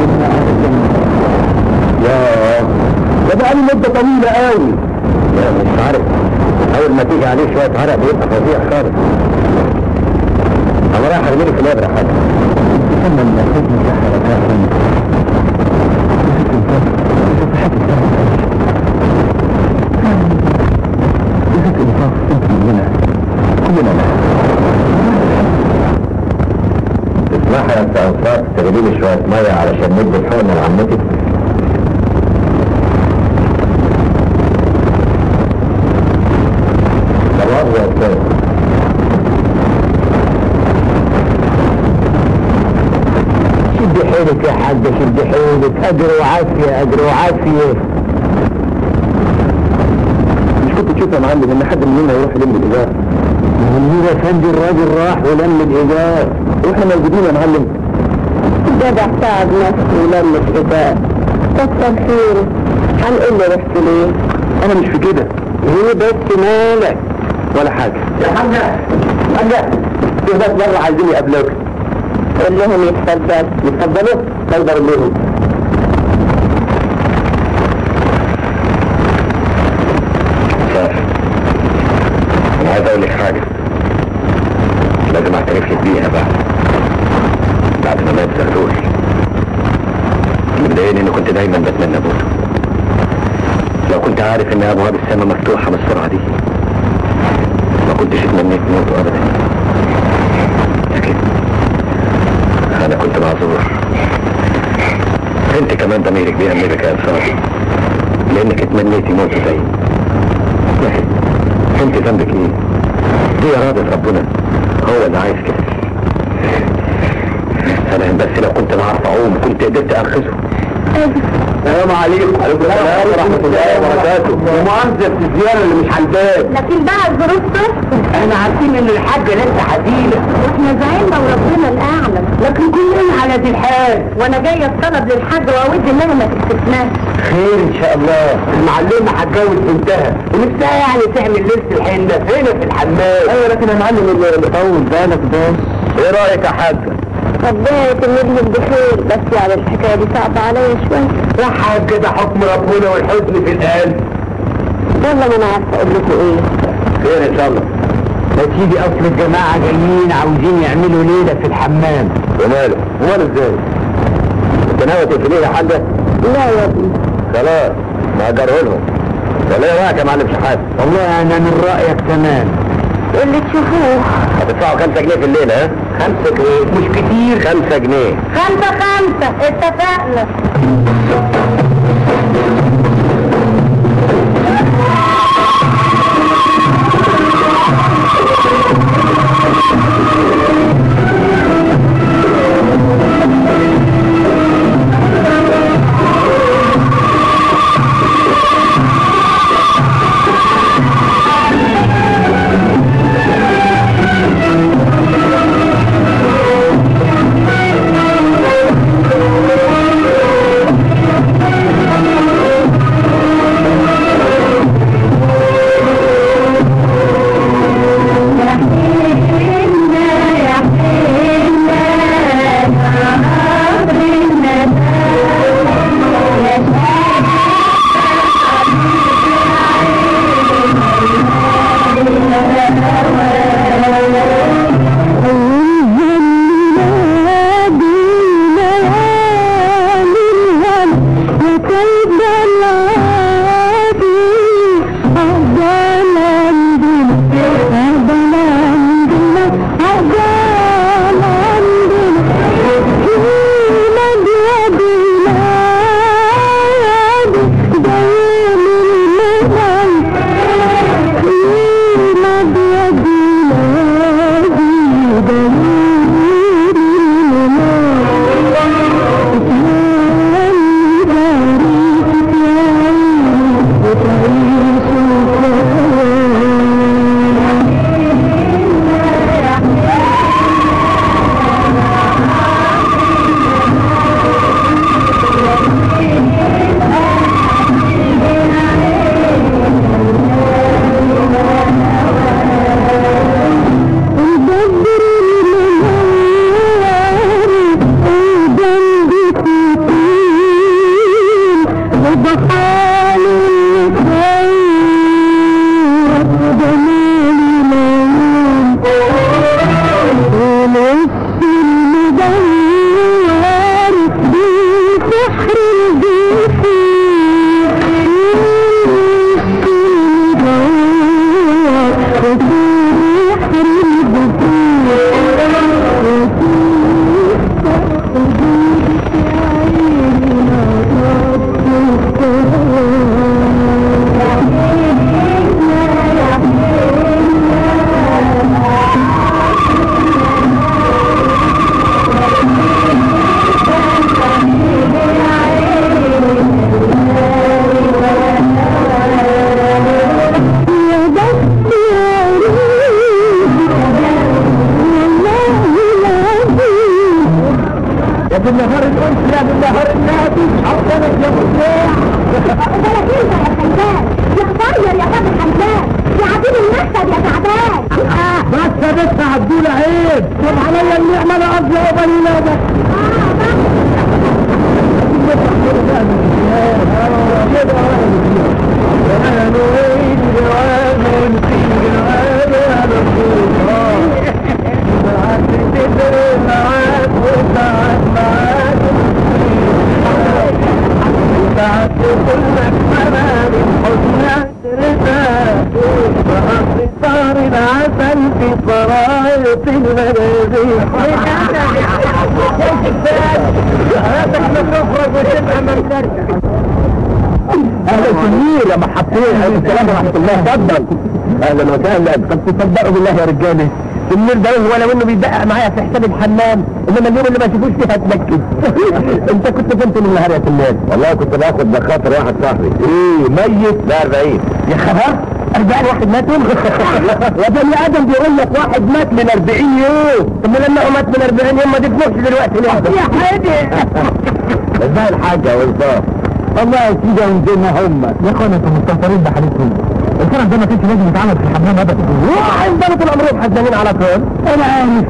يا ده بقى له مده طويله قوي لا مش عارف اول ما تيجي عليه شويه عرق بيبقى فظيع خالص انا رايح ارميله في الابره حاجه استنى لما تجي في حركات تسمح يا انت انصاف تغلي لي شويه ميه علشان ندي الحقنه لعمتك خلاص يا استاذ شد حيلك يا حاج شد حيلك اجر وعافيه اجر وعافيه مش كنت تشوف يا معلم ان حد مننا يروح يلم الايجار منير يا فندي الراجل راح ولم الايجار واحنا موجودين يا معلم جدع تعب نفسه ولم الحساب كتر خيره هنقول له رحت ليه انا مش في كده هي بس مالك ولا حاجه يا حاجه حاجه في ناس بره عايزين يقابلوك قول لهم يتفضل يتفضلوا تقدر لهم انا عايز اقول لك حاجه لازم اعترف لك بيها بقى بعد ما مات زغلول اللي مضايقني اني كنت دايما بتمنى موته لو كنت عارف ان ابواب السماء مفتوحه بالسرعه دي ما كنتش اتمنيت موته ابدا لكن انا كنت معذور انت كمان ضميرك بيأنبك يا انصار لانك اتمنيتي موته زي لكن انت ذنبك ايه دي اراده ربنا هو اللي عايز كده انا بس لو كنت بعرف اعوم كنت قدرت انقذه السلام عليكم وعليكم السلام ورحمه الله وبركاته ومؤاخذه في الزياره اللي مش على الباب لكن بقى الظروف تسكت احنا عارفين ان الحاجه لسه حزينه واحنا زعلنا وربنا الاعلم لكن كلنا على ذي الحال وانا جايه الطلب للحاج واود انها ما تكتفناش خير ان شاء الله المعلمه هتجوز بنتها ونفسها يعني تعمل لبس الحنه هنا في الحمام ايوه لكن يا معلم اللي طول بالك بس ايه رايك يا حاج ربنا يتملهم بخير بس يعني الحكايه دي صعبه عليا شويه صح كده حكم ربنا والحزن في القلب والله ما انا عارفه اقول لكم ايه خير ان شاء الله يا سيدي اصل الجماعة جايين عاوزين يعملوا ليلة في الحمام وماله وماله ازاي انت ناوي تقفليه يا حاجه لا يا ابني خلاص ما اجره لهم ولا ايه رايك يا معلم شحات والله انا من رأيك تمام اللي تشوفوه هتدفعوا 5 جنيه في الليله ها 5 جنيه مش كتير 5 جنيه خمسة خمسة اتفقنا يا بالنهار الانس يا بالنهار النادي عطلك يا مفتاح بالك انت يا حمدان يا صغير يا باب الحمدان يا عديد المكتب يا تعبان بس يا بس عبدول عيب طب عليا النعمة انا قصدي عقبال ولادك انا نريد جواب في جواب على الصوت معاك تدري معاك وساعات معاك ساعات تقول لك انا من حزن ترتاح وأصل صار العسل في صرايط المنازل هاتك من نخرج وتبقى مملكة اهلا كبير يا محطين عليكم السلام ورحمه الله اتفضل اهلا وسهلا قد تصدقوا بالله يا رجاله النيل ده هو لو انه بيدقق معايا في حساب الحمام انما اليوم اللي ما اشوفوش فيه هتنكد انت كنت فين من النهار يا سلام والله كنت باخد بخاطر واحد صاحبي ايه ميت ده 40 يا خبر 40 واحد ماتوا يا بني ادم بيقول لك واحد مات من 40 يوم طب لما هو مات من 40 يوم ما تفنوش دلوقتي ليه يا حاجه ازاي الحاجه والظاهر والله يا سيدي عندنا هم يا اخوانا انتوا مستهترين بحالتكم الفرح ده ما كانش لازم يتعمل في الحمام ابدا وعندنا طول عمرهم حزانين على طول انا عارف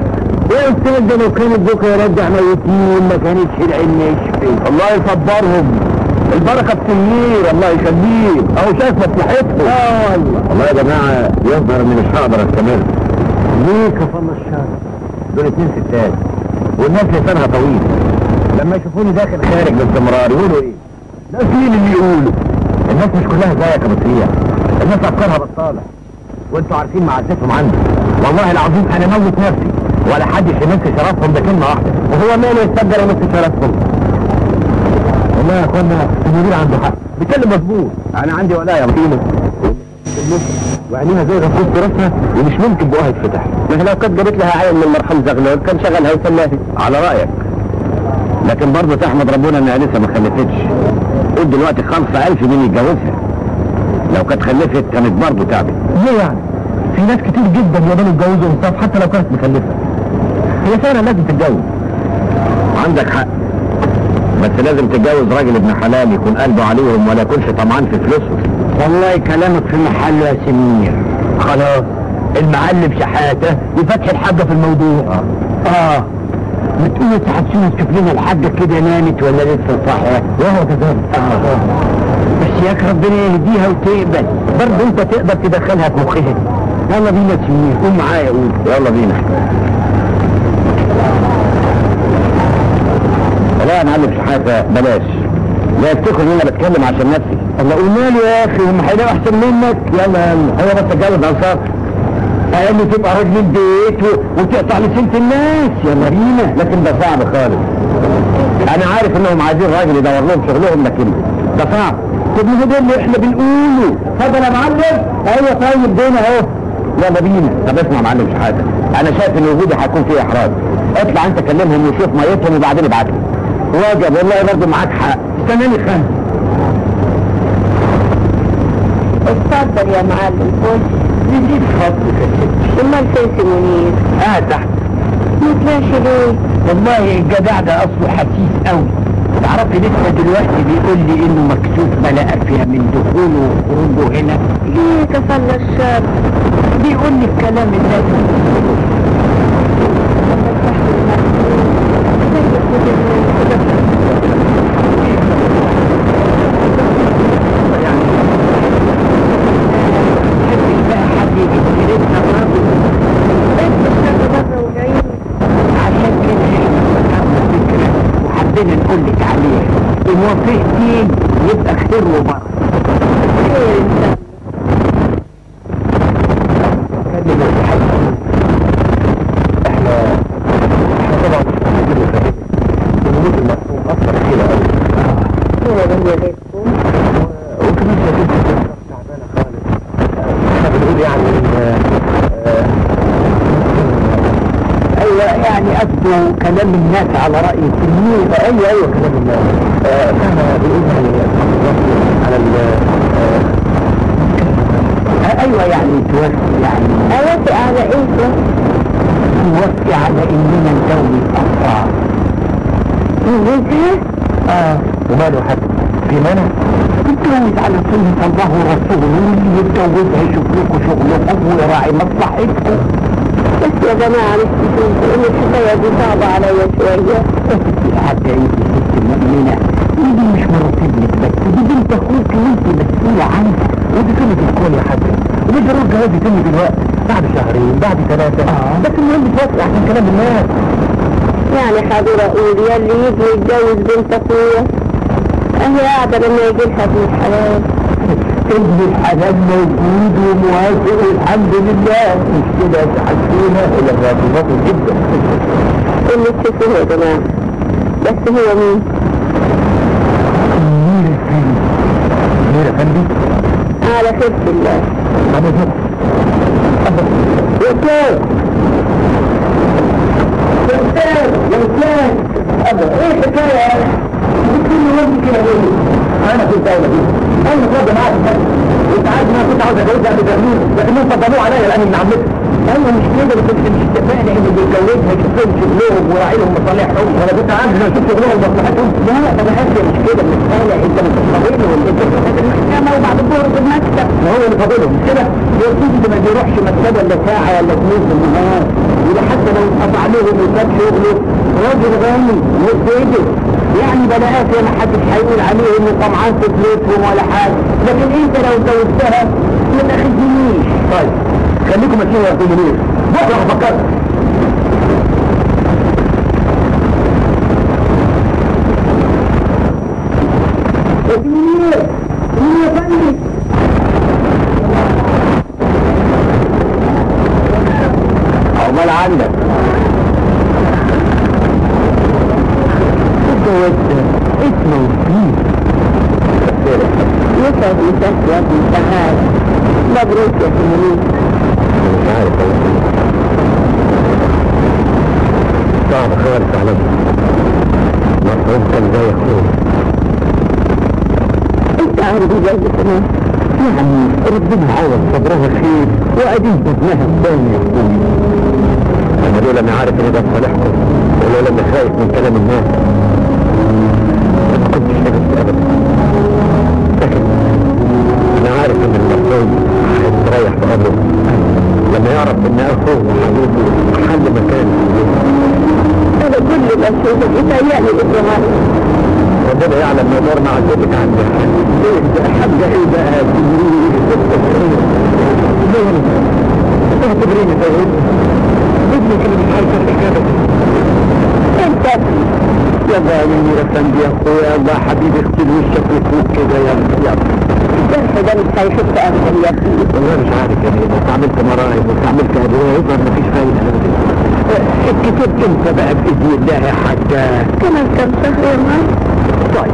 يا استاذ ده لو كانت بكره يرجع ميتين ما كانتش العين نشفي الله يصبرهم البركه بتنير الله يخليه اهو شايف مصلحتهم اه والله والله يا جماعة يظهر من مش هقدر استمر ليه كفرنا الشر دول اتنين ستات والناس لسانها طويل لما يشوفوني داخل خارج باستمرار يقولوا ايه؟ ناس مين اللي يقولوا الناس مش كلها زيك يا بطريق الناس افكارها بطالة وانتوا عارفين معزتهم عندي والله العظيم انا موت نفسي ولا حد يمس شرفهم بكلمة واحدة وهو ماله يتقدر يمس شرفهم والله يا اخوانا المدير عنده حق بيتكلم مظبوط انا عندي ولايه مطينه وعينيها زي غفوت راسها ومش ممكن بقها يتفتح ما هي لو كانت جابت لها عين من المرحوم زغلول كان شغلها وسلاها على رايك لكن برضه تحمد ربنا انها لسه ما خلفتش قول دلوقتي خمسة ألف مين يتجوزها لو كانت خلفت كانت برضه تعبت ليه يعني؟ في ناس كتير جدا يقبلوا يتجوزوا انصاف حتى لو كانت مخلفه هي فعلا لازم تتجوز عندك حق بس لازم تتجوز راجل ابن حلال يكون قلبه عليهم ولا يكونش طمعان في فلوسهم والله كلامك في محله يا سمير خلاص المعلم شحاته يفتح الحاجه في الموضوع اه, آه. ما تقول يا حسين تشوف لنا الحاجه كده نامت ولا لسه صاحيه وهو كذلك آه. بس ياك ربنا يهديها وتقبل برضه انت تقدر تدخلها في مخها يلا بينا يا سمير قوم معايا قول يلا بينا لا يا معلم شحاتة بلاش لا يفتكر ان انا بتكلم عشان نفسي الله قلنا له يا اخي هم هيلاقوا احسن منك يلا يلا هو بس اتجوز انصاف قال له تبقى راجل البيت و- وتقطع لسنة الناس يلا بينا لكن ده صعب خالص انا عارف انهم عايزين راجل يدور لهم شغلهم لكن ده صعب طب ما هو ده اللي احنا بنقوله اتفضل يا معلم ايوه طيب دينا اهو يلا بينا طب اسمع يا معلم شحاتة انا شايف ان وجودي هيكون فيه احراج اطلع انت كلمهم وشوف ميتهم وبعدين ابعت لي واجب والله برضه معاك حق استناني خان اتفضل يا معلم خش نجيب خطك يا ستي امال فين سي منير قاعد تحت ما طلعش ليه والله الجدع ده اصله حسيس قوي تعرفي لسه دلوقتي بيقول لي انه مكتوب ملاء فيها من دخوله وخروجه هنا ليه كفلنا الشر بيقول لي الكلام الناس تحبش بقى حد يجي يجلسها برضه عشان كده احنا فكرنا فكرة وحبينا نقول لك عليها ان وافقتي يبقى خير وبركة كلمة الحج احنا احنا طبعا مش محتاجين نفهمك وجود المفهوم اثر فينا قوي وكمان شايفين تعبانه خالص احنا بنقول يعني ان ايوه يعني قصده كلام الناس على رأي التلميذ ايوه ايوه كلام الله آه، كان بيقول يعني أصحاب الرسل على ال آه، ايوه يعني توفي يعني اوافق على ايه ده؟ توفي على اننا نزوج اطفال نجوزها؟ اه وماله حد في مانع تتجوز على سنة الله ورسوله واللي يتجوزها يشوف لكم شغلكم ويراعي مصلحتكم بس يا جماعة مش تشوفوا ان الحكاية دي صعبة عليا شوية حتى انت ست مؤمنة ودي مش مرتب لك بس دي بنت اخوك وانت مسؤولة عنها ودي سنة الكون يا حاج ومش ضروري الجواز يتم دلوقتي بعد شهرين بعد ثلاثة آه. بس المهم توافق عشان كلام الناس يعني حاضر اقول يلي يجي يتجوز بنت اخويا اهي قاعدة لما يجي لها ابن الحلال ابن الحلال موجود وموافق والحمد لله مش كده تحسينا إلى الراجلات جدا اللي تشوفوه يا جماعة بس هو مين؟ منير الفندي منير افندي على خيرة الله ابو ذر يا استاذ يا استاذ يا استاذ أبا ايه الحكايه يا اخي كل يوم كده ليه انا كنت اولى بيه انا فاضي معاك بس انت عارف ان انا كنت عاوز اتجوزها قبل تغيير لكنهم فضلوه عليا لان ابن عمتي ايوه مش كده بس انت مش اتفقنا ان اللي يتجوزها يشوف لهم شغلهم ويراعي لهم مصالحهم وانا كنت عارف ان اشوف شغلهم ومصلحتهم لا انا اسف مش كده المساله انت مش فاضلهم انت بتروح المحكمه وبعد الظهر في المكتب ما هو اللي فاضلهم مش كده يا سيدي ده ما بيروحش مكتبه الا ساعه ولا اتنين في النهار ده حتى لو اتقطع لهم وساب شغله راجل غني وسيده يعني بلاقات ما حدش هيقول عليه انه طمعان في فلوسهم ولا حاجه لكن انت لو زودتها ما تاخدنيش طيب خليكم ماشيين يا استاذ منير بكره فكرت يا منير منير يا فندم عقبال عندك اتجوزت اسمه يسعد مساك يا ابني تعال مبروك يا سمونين مش عارف صعب خالص على مصروف كان زي اخوه انت عارف ازاي كمان يعني ربنا عوض صبرها خير واديت ابنها الثاني يا اخوي انا لولا اني عارف ان ده في صالحكم ولولا اني خايف من كلام الناس ما كنتش نجحت ابدا لكن انا عارف ان المرحوم هيستريح في قبره لما يعرف ان اخوه وحبيبه حل مكانه انا كل ما اشوفك يتهيألي الابراهيم ربنا يعلم ما دور مع زوجك عندي ايه ده حاجه ايه بقى اعتبريني زي ابني ابنك اللي مش عايز الحكايه انت يا ظالم يا فندي يا اخويا الله حبيبي اغسل وشك وفوق كده يا يا الجرح ده مش هيخف ابدا يا ابني والله مش عارف يعني اذا استعملت مراعي واستعملت ادويه يظهر مفيش فايده ابدا الكتاب امتى بقى باذن الله يا حاجه كمان كم شهر يا معلم طيب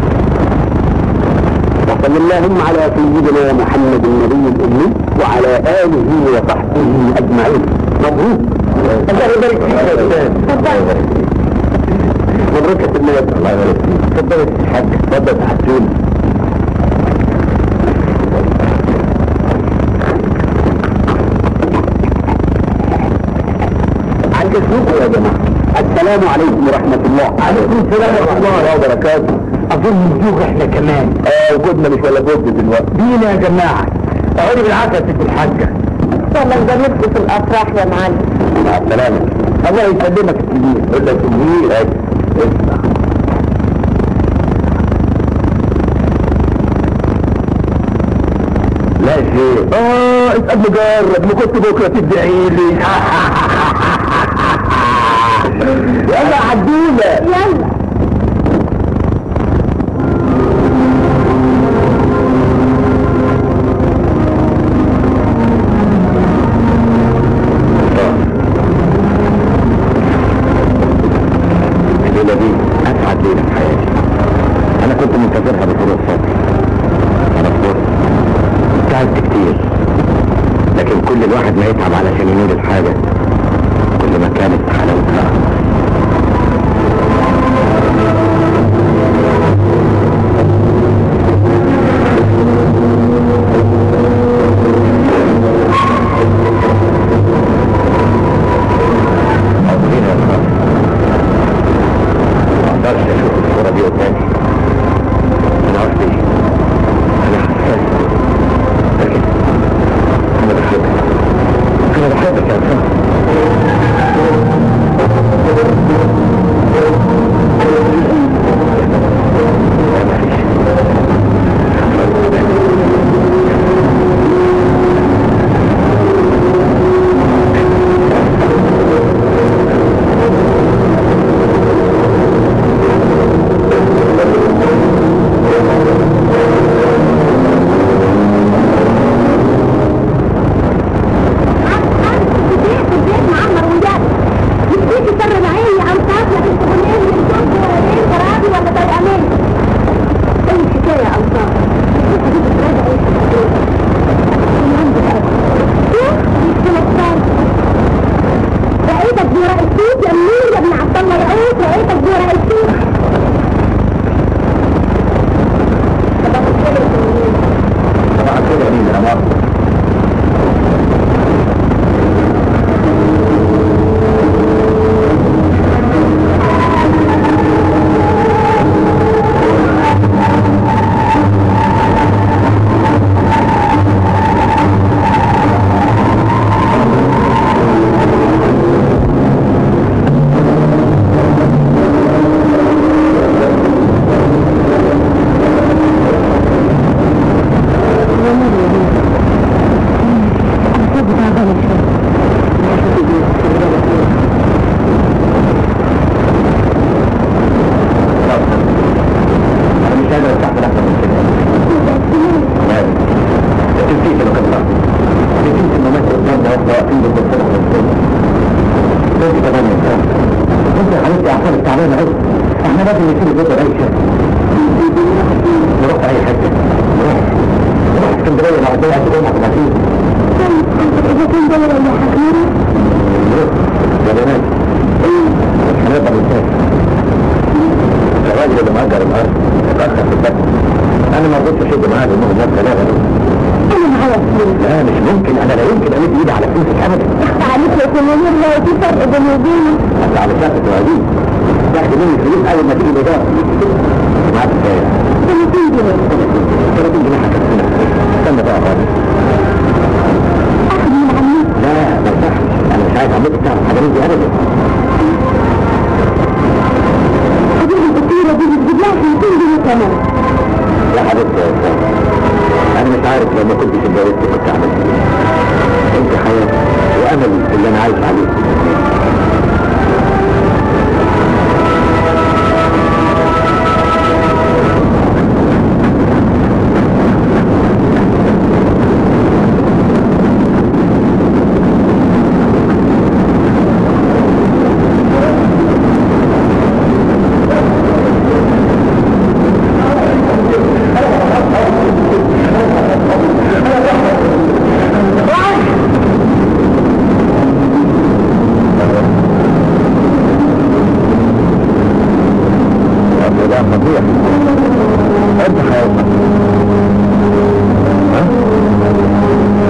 وصل اللهم على سيدنا محمد النبي الامي وعلى اله وصحبه اجمعين مبروك الله يبارك فيك يا استاذ الله يبارك فيك مبروك يا سيدنا الله يبارك فيك اتفضل يا سيدي الحاج اتفضل تحسون عن اسمكم يا جماعه السلام عليكم ورحمه الله عليكم السلام ورحمه الله وبركاته اظن نجوك احنا كمان اه وجودنا مش ولا جد دلوقتي بينا يا جماعه اقعدي بالعافيه يا ست الحاجه والله نجربكم في الافراح يا معلم مع السلامه الله يسلمك الكبير قول لك كبير اهي اسمع لا شيء اه اسال مجرد ما كنت بكره تدعي لي يلا عدوله يلا الليلة دي أسعد ليلة في حياتي أنا كنت منتظرها بطول الصبر أنا صبرت تعبت كتير لكن كل الواحد ما يتعب علشان ينول الحاجة كل ما كانت حلاوتها عظيم يا خالد ما اقدرش اشوف الصورة دي قدامي انا قصدي انا حساس لكن انا بحبك انا بحبك يا انسان رأيتك جوراء السوق يا منير يا ابن عبد الله يعود رأيتك جوراء السوق طبعا كده مين يا مصر انت اعصابك تعبانه قوي احنا لازم نسيب البيت اي شيء نروح اي حته نروح نروح اسكندريه لو الدنيا هتقوم على الغسيل إذا كان ده ولا حكيم نروح يا بنات هنقدر نسافر الراجل اللي مأجر الارض اتأخر في الدفع انا ما رضيتش اشد معاه لانه هناك ثلاثه أنا معايا فلوس لا مش ممكن انا لا يمكن امد ايدي على فلوسك ابدا أخت عليك يا سنانير لو في فرق بيني وبينك حتى على شقة الوزير تاخد مني فلوس اول ما تيجي الاداره معاك كام 30 جنيه 30 جنيه هكفينا استنى بقى خالص أخذ من عمتي لا ما ينفعش انا مش عايز عمتك تعرف حاجه مني ابدا هذه القصيرة دي بتجيب لها 50 جنيه كمان يا حبيبتي يا استاذ انا مش عارف لو ما كنتش اتجوزت كنت عملت ايه انت حياتي واملي اللي انا عايش عليه طب ده فظيع انت حياتك ها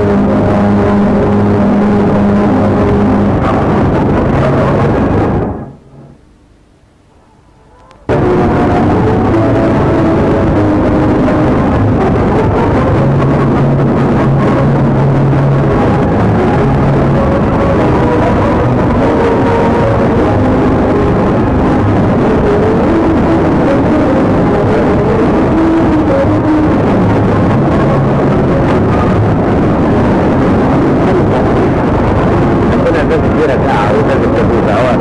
ربنا يجازيك كبيرة ساعة ويجازيك تبوس أوان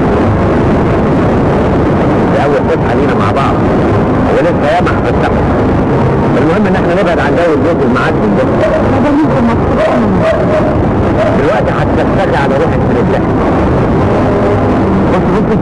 دي أول فتحة لينا مع بعض ولسه ياما هفتحها المهم إن احنا نبعد عن جو البيت المعدن ده هذا منكم مصروف دلوقتي هتتفقي على روحك في رجلك بص بص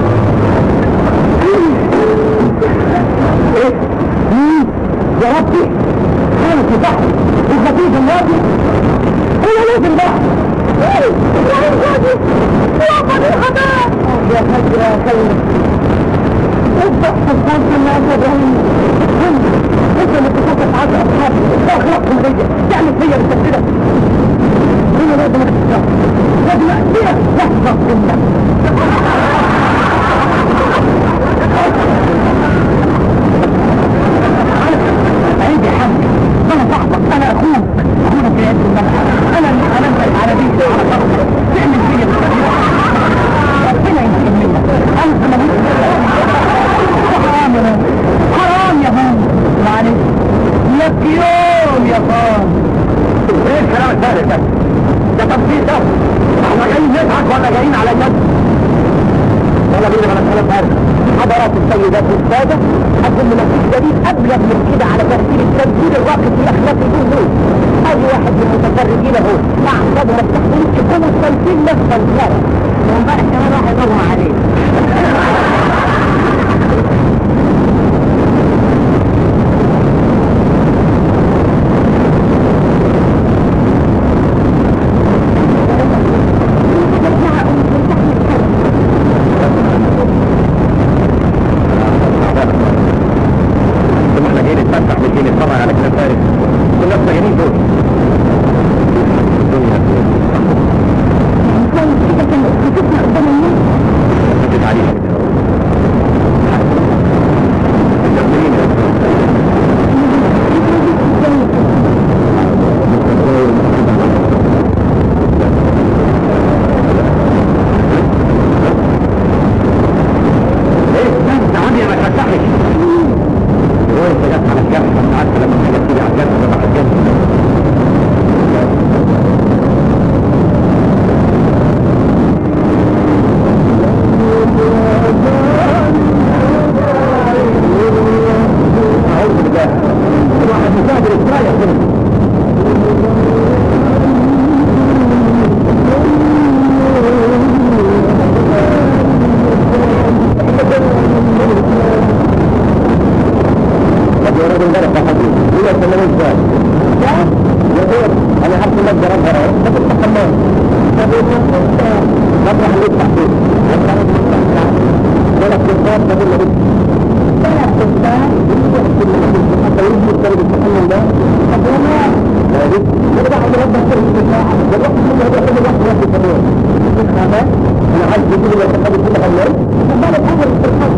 ايه؟ مين؟ يا ربي انا في بحر وخفيف الوادي هو ليه في البحر؟ ايه؟ يا الوادي يا فضيحة بقى يا فجر يا خير افتح سبحانك الله تبعين انت اللي تفكر عشر اصحاب اخلاقهم فيا تعمل فيا بالتفكير هنا لازم اختار لازم اأتيها لحظة كلها عندي حق انا صاحبك انا اخوك اخوك يا ابن الملعب انا اللي علمتك على بيتي على صاحبك تعمل فيا بالتفكير ربنا يمكن منك انت مليك حرام يا هون حرام يا هون معلش لك يوم يا خان ايه الكلام الثالث ده؟ ده تفصيل ده احنا جايين نضحك ولا جايين على جد؟ يلا بينا على الكلام فارغ حضرات السيدات والسادة أقول لك دليل أبلغ من كده على ترتيب التبديل الواقع في أخلاق الجمهور أي واحد من المتفرجين أهو مع أعصابه ما بتحملش قوة تمثيل نفس الكلام وامبارح كمان واحد أغمى عليه ثم احنا جايين نتفتح مش جايين نتفرج على كلام فارغ كل ناس مجانين دول الدنيا كويس كده كان بتسمع قدام الناس فتت عليها الجميلين ايه انت عادي ما تفتحش هو انت جت على الجرح انت عارف لما حاجه تيجي على الجرح تبقى على الجرح محطوط ولا كفار ده ولا بس ولا كفار حتى يجي الطالب يتحمل ده طب وما لا بس ولا واحد ربنا في الساعة والله كل هذا كل واحد واحد كمان خبر انا عايز يجيب لي يتحمل كل حمال طب بالك اول في الحج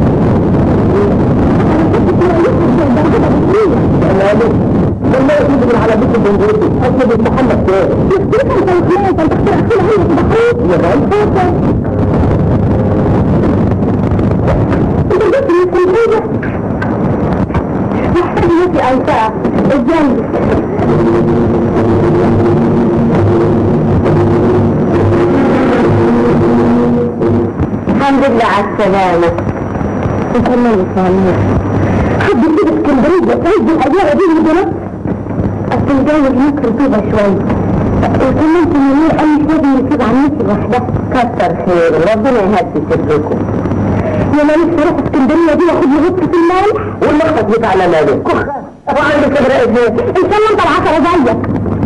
لأن هذا والله يجيب من على بيت البنجريتي أصل محمد كده يختلف عن تنقية انت تختار اخير هي تضحيك يا غالي انت جبت من التنقية محتاج يوفي انفاق الجنب الحمد لله على السلامة تسلمي صالح حد كده اسكندرية تعيد الأجواء دي هدوء أصل الجو هناك رطوبة شوية وكمان في منير قال مش لازم يسيب عن نفسي لوحدها كتر خير ربنا يهدي سركم يا ما نفسي اروح اسكندرية دي واخد لي غطة في الملح والمخبز بتاعنا ماله وعندك كبرى ازاي ان شاء الله انت العشرة زيك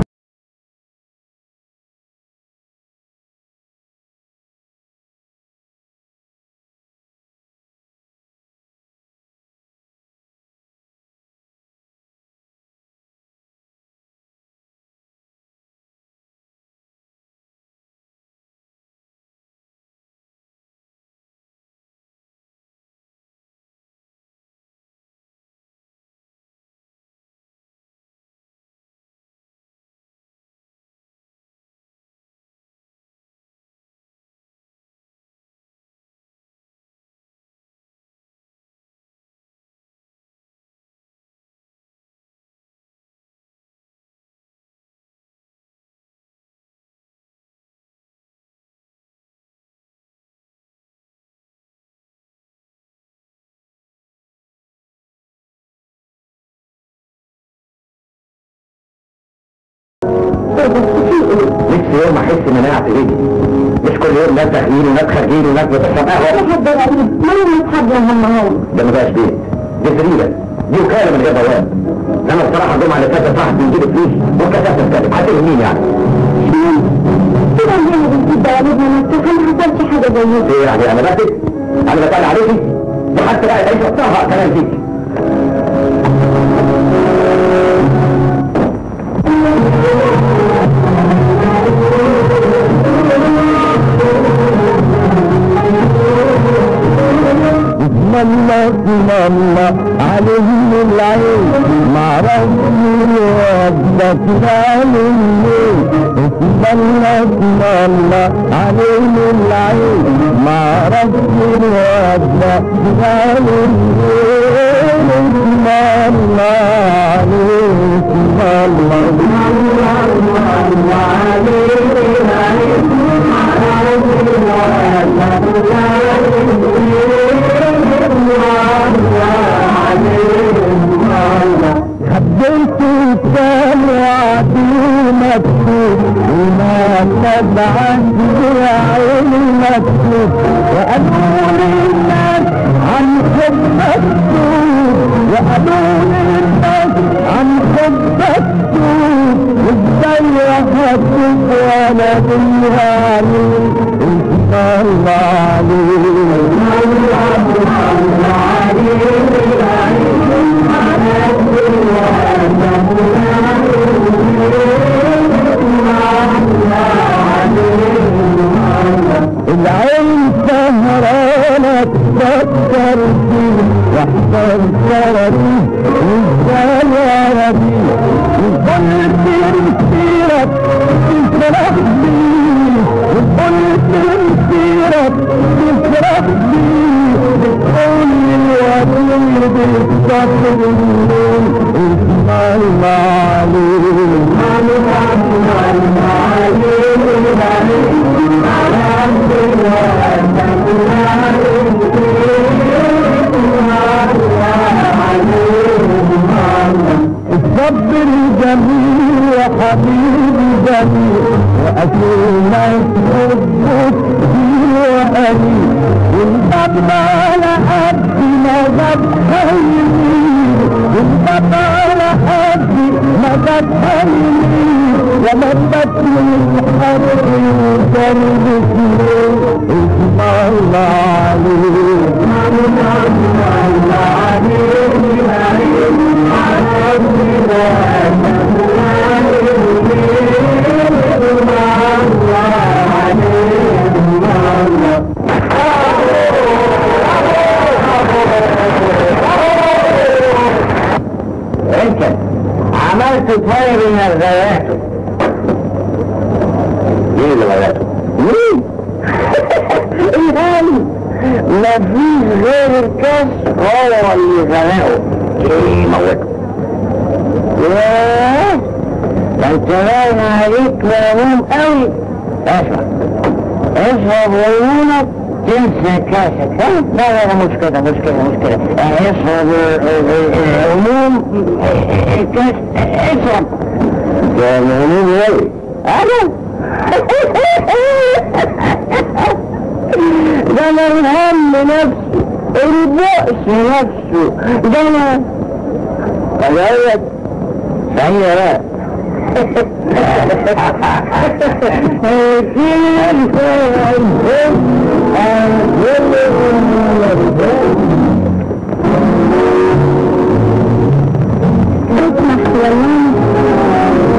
نفسي يوم احس ان انا قاعد ايدي مش كل يوم ناس داخلين وناس خارجين وناس بتشرب قهوه حد غريب ما هم اصحابنا هم هم ده ما بقاش بيت دي سريره دي وكاله من غير بواب انا الصراحه الجمعه اللي فاتت صاحب بيجيب فلوس وكتبت الكلام هتقول مين يعني؟ كده عندنا بنجيب دواليبنا مفتوحة ما حصلش حاجة زي دي ايه يعني انا بكتب انا بتقل عليكي ده حتى بقى تعيش وقتها كلام فيكي اسم الله اسم الله عليهم العين معرفش ربك العليم اسم الله اسم الله عليهم العين معرفش ربك العليم اسم الله عليه اسم حبيت الكلام وعدي مكتوب وما تبعت عيني مكتوب وقالوا لي الناس عن حبك توب وقالوا لي الناس عن حبك توب وازاي هتوب وانا بيها عليك اسم الله العين سهرانة تفكر فيه واحضر شرفي وازاي عربي وقلت مسيرك تفرح بيه وقلت مسيرك تفرح بيه بتقول الوليد الصبر الليل اسم الله الصبر جميل وحبيب جميل وأكيد حبك فيه وأنيل والباب على قد ما جاب يمين والباب على قد ما جاب يمين ولمتني الحر وتربتني اسم الله انت عملت طيب من الغايات مين اللي غاياته؟ مين؟ الهاني مفيش غير الكاس هو اللي غناه ايه موته ياه ده انت باين عليك مهموم قوي اسمع اشرب ليمونك تنسى كاسك ها؟ لا لا لا مش كده مش كده مش كده اشرب ال- ال- الهموم الكاس اشرب ده مهموم قوي انا ده انا الهم نفسه البؤس نفسه ده انا غاية ثانية بقى تسمح والله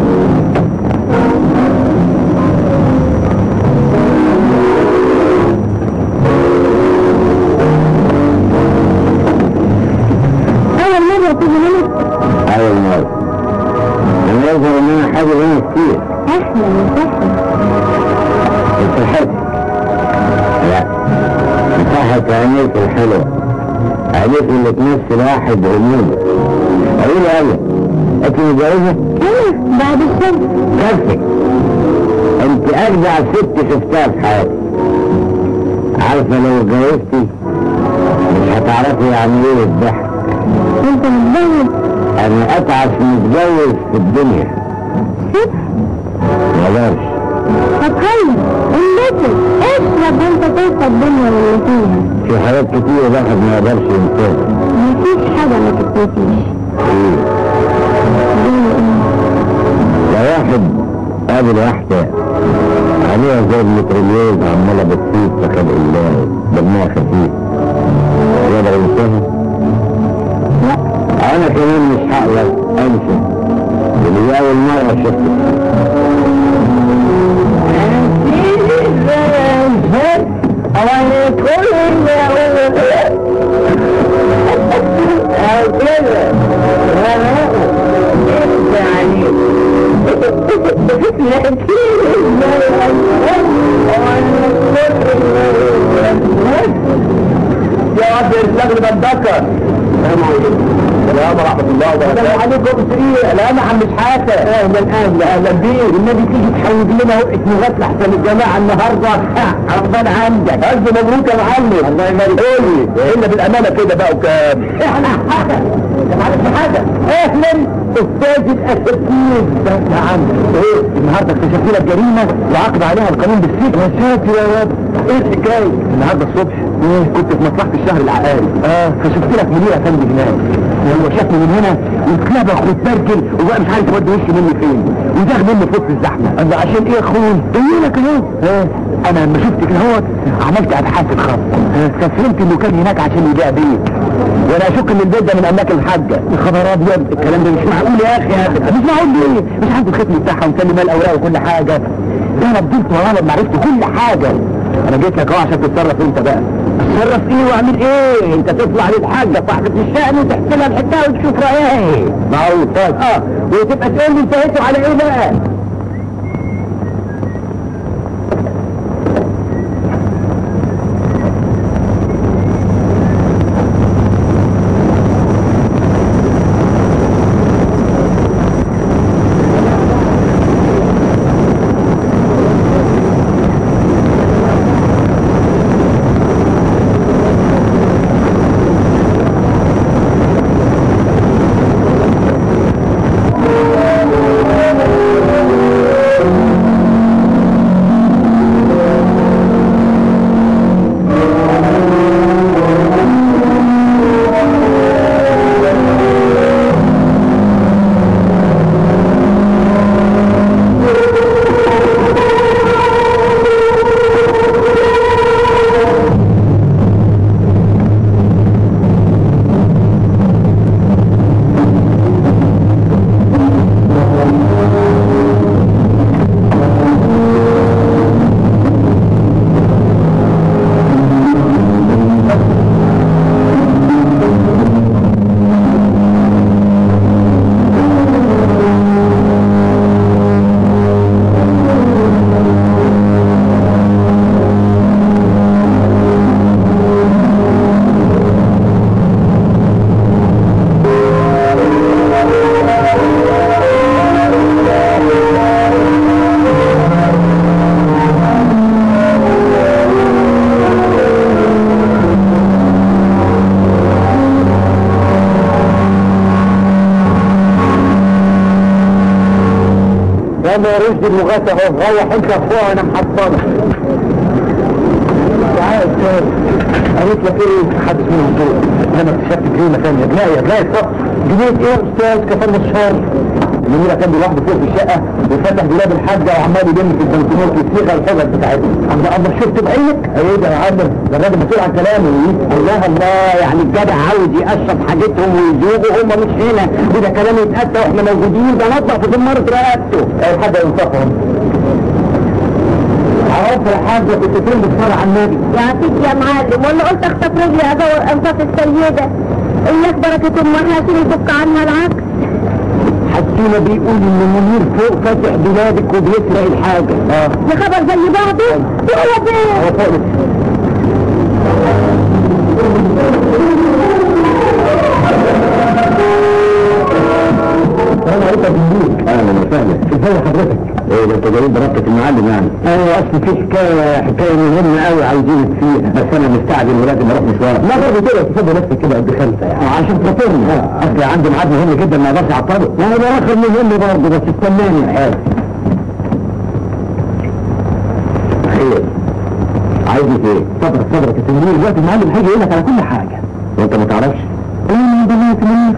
أول مرة تيجي هنا أول مرة أنا يظهر إن أنا حاجة هنا كتير أهلا وسهلا أنت الحب لا مساحة عينيك الحلوة عينيك اللي تمثل واحد هموم قولي لي أنا أنت متجوزة؟ أنا بعد الشر نفسك أنت أجدع ست شفتها في حياتي عارفة لو اتجوزتي مش هتعرفي يعني إيه الضحك أنت متجوز أنا أتعس متجوز في الدنيا ست مقدرش طب خلي انبسط اشرب وانت تنسى الدنيا واللي فيها في حاجات كتير الواحد ما يقدرش ينساها مفيش حاجة ما تتنسيش إيه زي ايه لو واحد قابل واحدة عليها زي المتريليز عمالة بتطير في خلق الله دمها خفيف يقدر ينساها؟ لا أنا كمان مش هقدر أنسى اللي هي أول مرة شفته يا رب يرزقني بالذكر السلام عليكم السلام ورحمة الله وبركاته السلام عليكم سريع لا انا عم شحاتة اهلا اهلا اهلا بيك النبي تيجي تحوج لنا وقت مغات لحسن الجماعة النهاردة عرفان عندك ألف مبروك يا معلم الله يبارك قول لي الا بالامانة كده بقى وكام احنا حاجة يا معلم حاجة اهلا استاذ الاساتذة نعم ايه النهارده اكتشفت لك جريمة وعاقب عليها القانون بالسجن يا ساتر يا رب ايه الحكاية النهارده الصبح ايه كنت في مصلحة الشهر العقاري اه فشفت لك مدير افندي هناك وهو شافني من هنا واتلبخ واتبرجل وبقى مش عارف يودي وشي مني فين وزاغ مني في وسط الزحمه قال له عشان ايه يا اخوي؟ ايه لك اهو اه انا لما شفت كده اهوت عملت ابحاث الخط استفهمت انه كان هناك عشان يبيع بيت وانا اشك ان البيت ده من املاك الحاجه يا خبر ابيض الكلام ده مش معقول يا اخي مش معقول ليه؟ مش عندي الختم بتاعها ومسلم الاوراق وكل حاجه ده انا فضلت وراه لما عرفت كل حاجه انا جيت لك اهو عشان تتصرف انت بقى اتصرف ايه واعمل ايه انت تطلع للحاجه صاحبه الشأن وتحكي لها الحكايه وتشوف رايها ايه معقول طيب اه وتبقى تقول لي انتهيتوا على ايه بقى رشد المغاثة اهو روح انت اخوها انا محصلة تعال استاذ قالت لك ايه حدث منهم دول انا اكتشفت جنيه ثانية جناية جناية صح جنيه ايه يا استاذ كفرنا الشهر المنيرة كان لوحده فوق في الشقة وفتح دولاب الحاجة وعمال يلم في البنكنوت ويصيغ الحجج بتاعتهم عند الله شفت بعينك ايه ده يا عم ده الراجل مسؤول عن كلامه الله الله يعني الجدع عاوز يقشط حاجتهم ويذوقوا هم مش هنا وده كلام يتأتى واحنا موجودين ده نطلع في زمارة رقبته الحاجة ينصفهم عرفت يا حاجة كنت فين بتصارع على النبي يعطيك يا معلم ولا قلت اخطف رجلي ادور انصاف السيدة اياك بركة امها عشان يفك عنها العكس حسينا بيقول ان منير فوق فاتح بلادك وبيسرق الحاجة اه يا خبر زي بعضه هو فين هو فوق انا عايز بالليل اهلا وسهلا ازي حضرتك ايه ده انت جايين بربطة المعلم يعني ايوه اصل في حكايه حكايه مهمه قوي عايزينك فيها بس انا مستعجل ولازم اروح مشوار لا برضه كده تفضل نفسك كده قد خمسه يعني عشان خاطرني اصل عندي ميعاد مهم جدا ما اقدرش اعطله انا باخر مهم برضه بس استناني يا حاج خير عايزني في ايه؟ صبرك صبرك يا تنوير دلوقتي المعلم هيجي يقول لك على كل حاجه وانت ما تعرفش؟ ايه من دماغ تنوير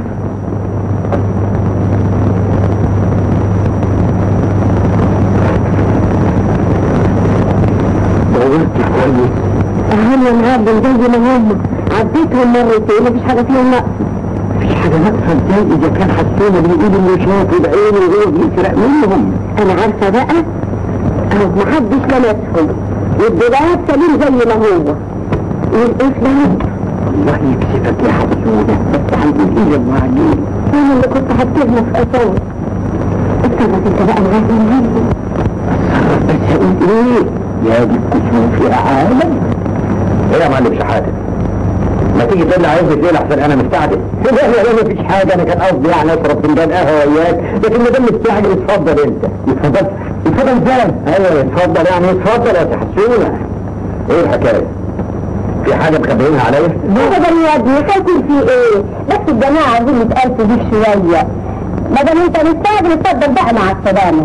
دورت كويس اهم يا معلم زي ما هم عديتهم مرتين مفيش حاجة فيهم نقص مفيش حاجه ناقصه ازاي اذا كان حسينا بيقول انه شافوا بعينه وهو بيسرق منهم انا عارفة بقى اهو محدش لمسهم والدولاب سليم زي ما هو والقفلة الله يكسفك يا حسونه بس هنقول ايه يا معلم انا اللي كنت هتجيبنا في اثار اتصرف انت بقى معاك يا معلم اتصرف بس هقول ايه يا دي الكسوف يا عالم ايه يا معلم شحاته ما تيجي تقول لي عايزني ليه احسن انا مستعجل لا لا لا مفيش حاجه انا كان قصدي يعني اشرب فنجان قهوه وياك لكن ما دام مستعجل اتفضل انت اتفضل اتفضل ازاي ايوه اتفضل يعني اتفضل يا تحسونه ايه الحكايه في حاجه مخبيينها عليا ابدا يا ابني هيكون في ايه بس الجماعة عايزين نتقلب بيك شوية ما دام انت مستعجل اتفضل بقى مع السلامة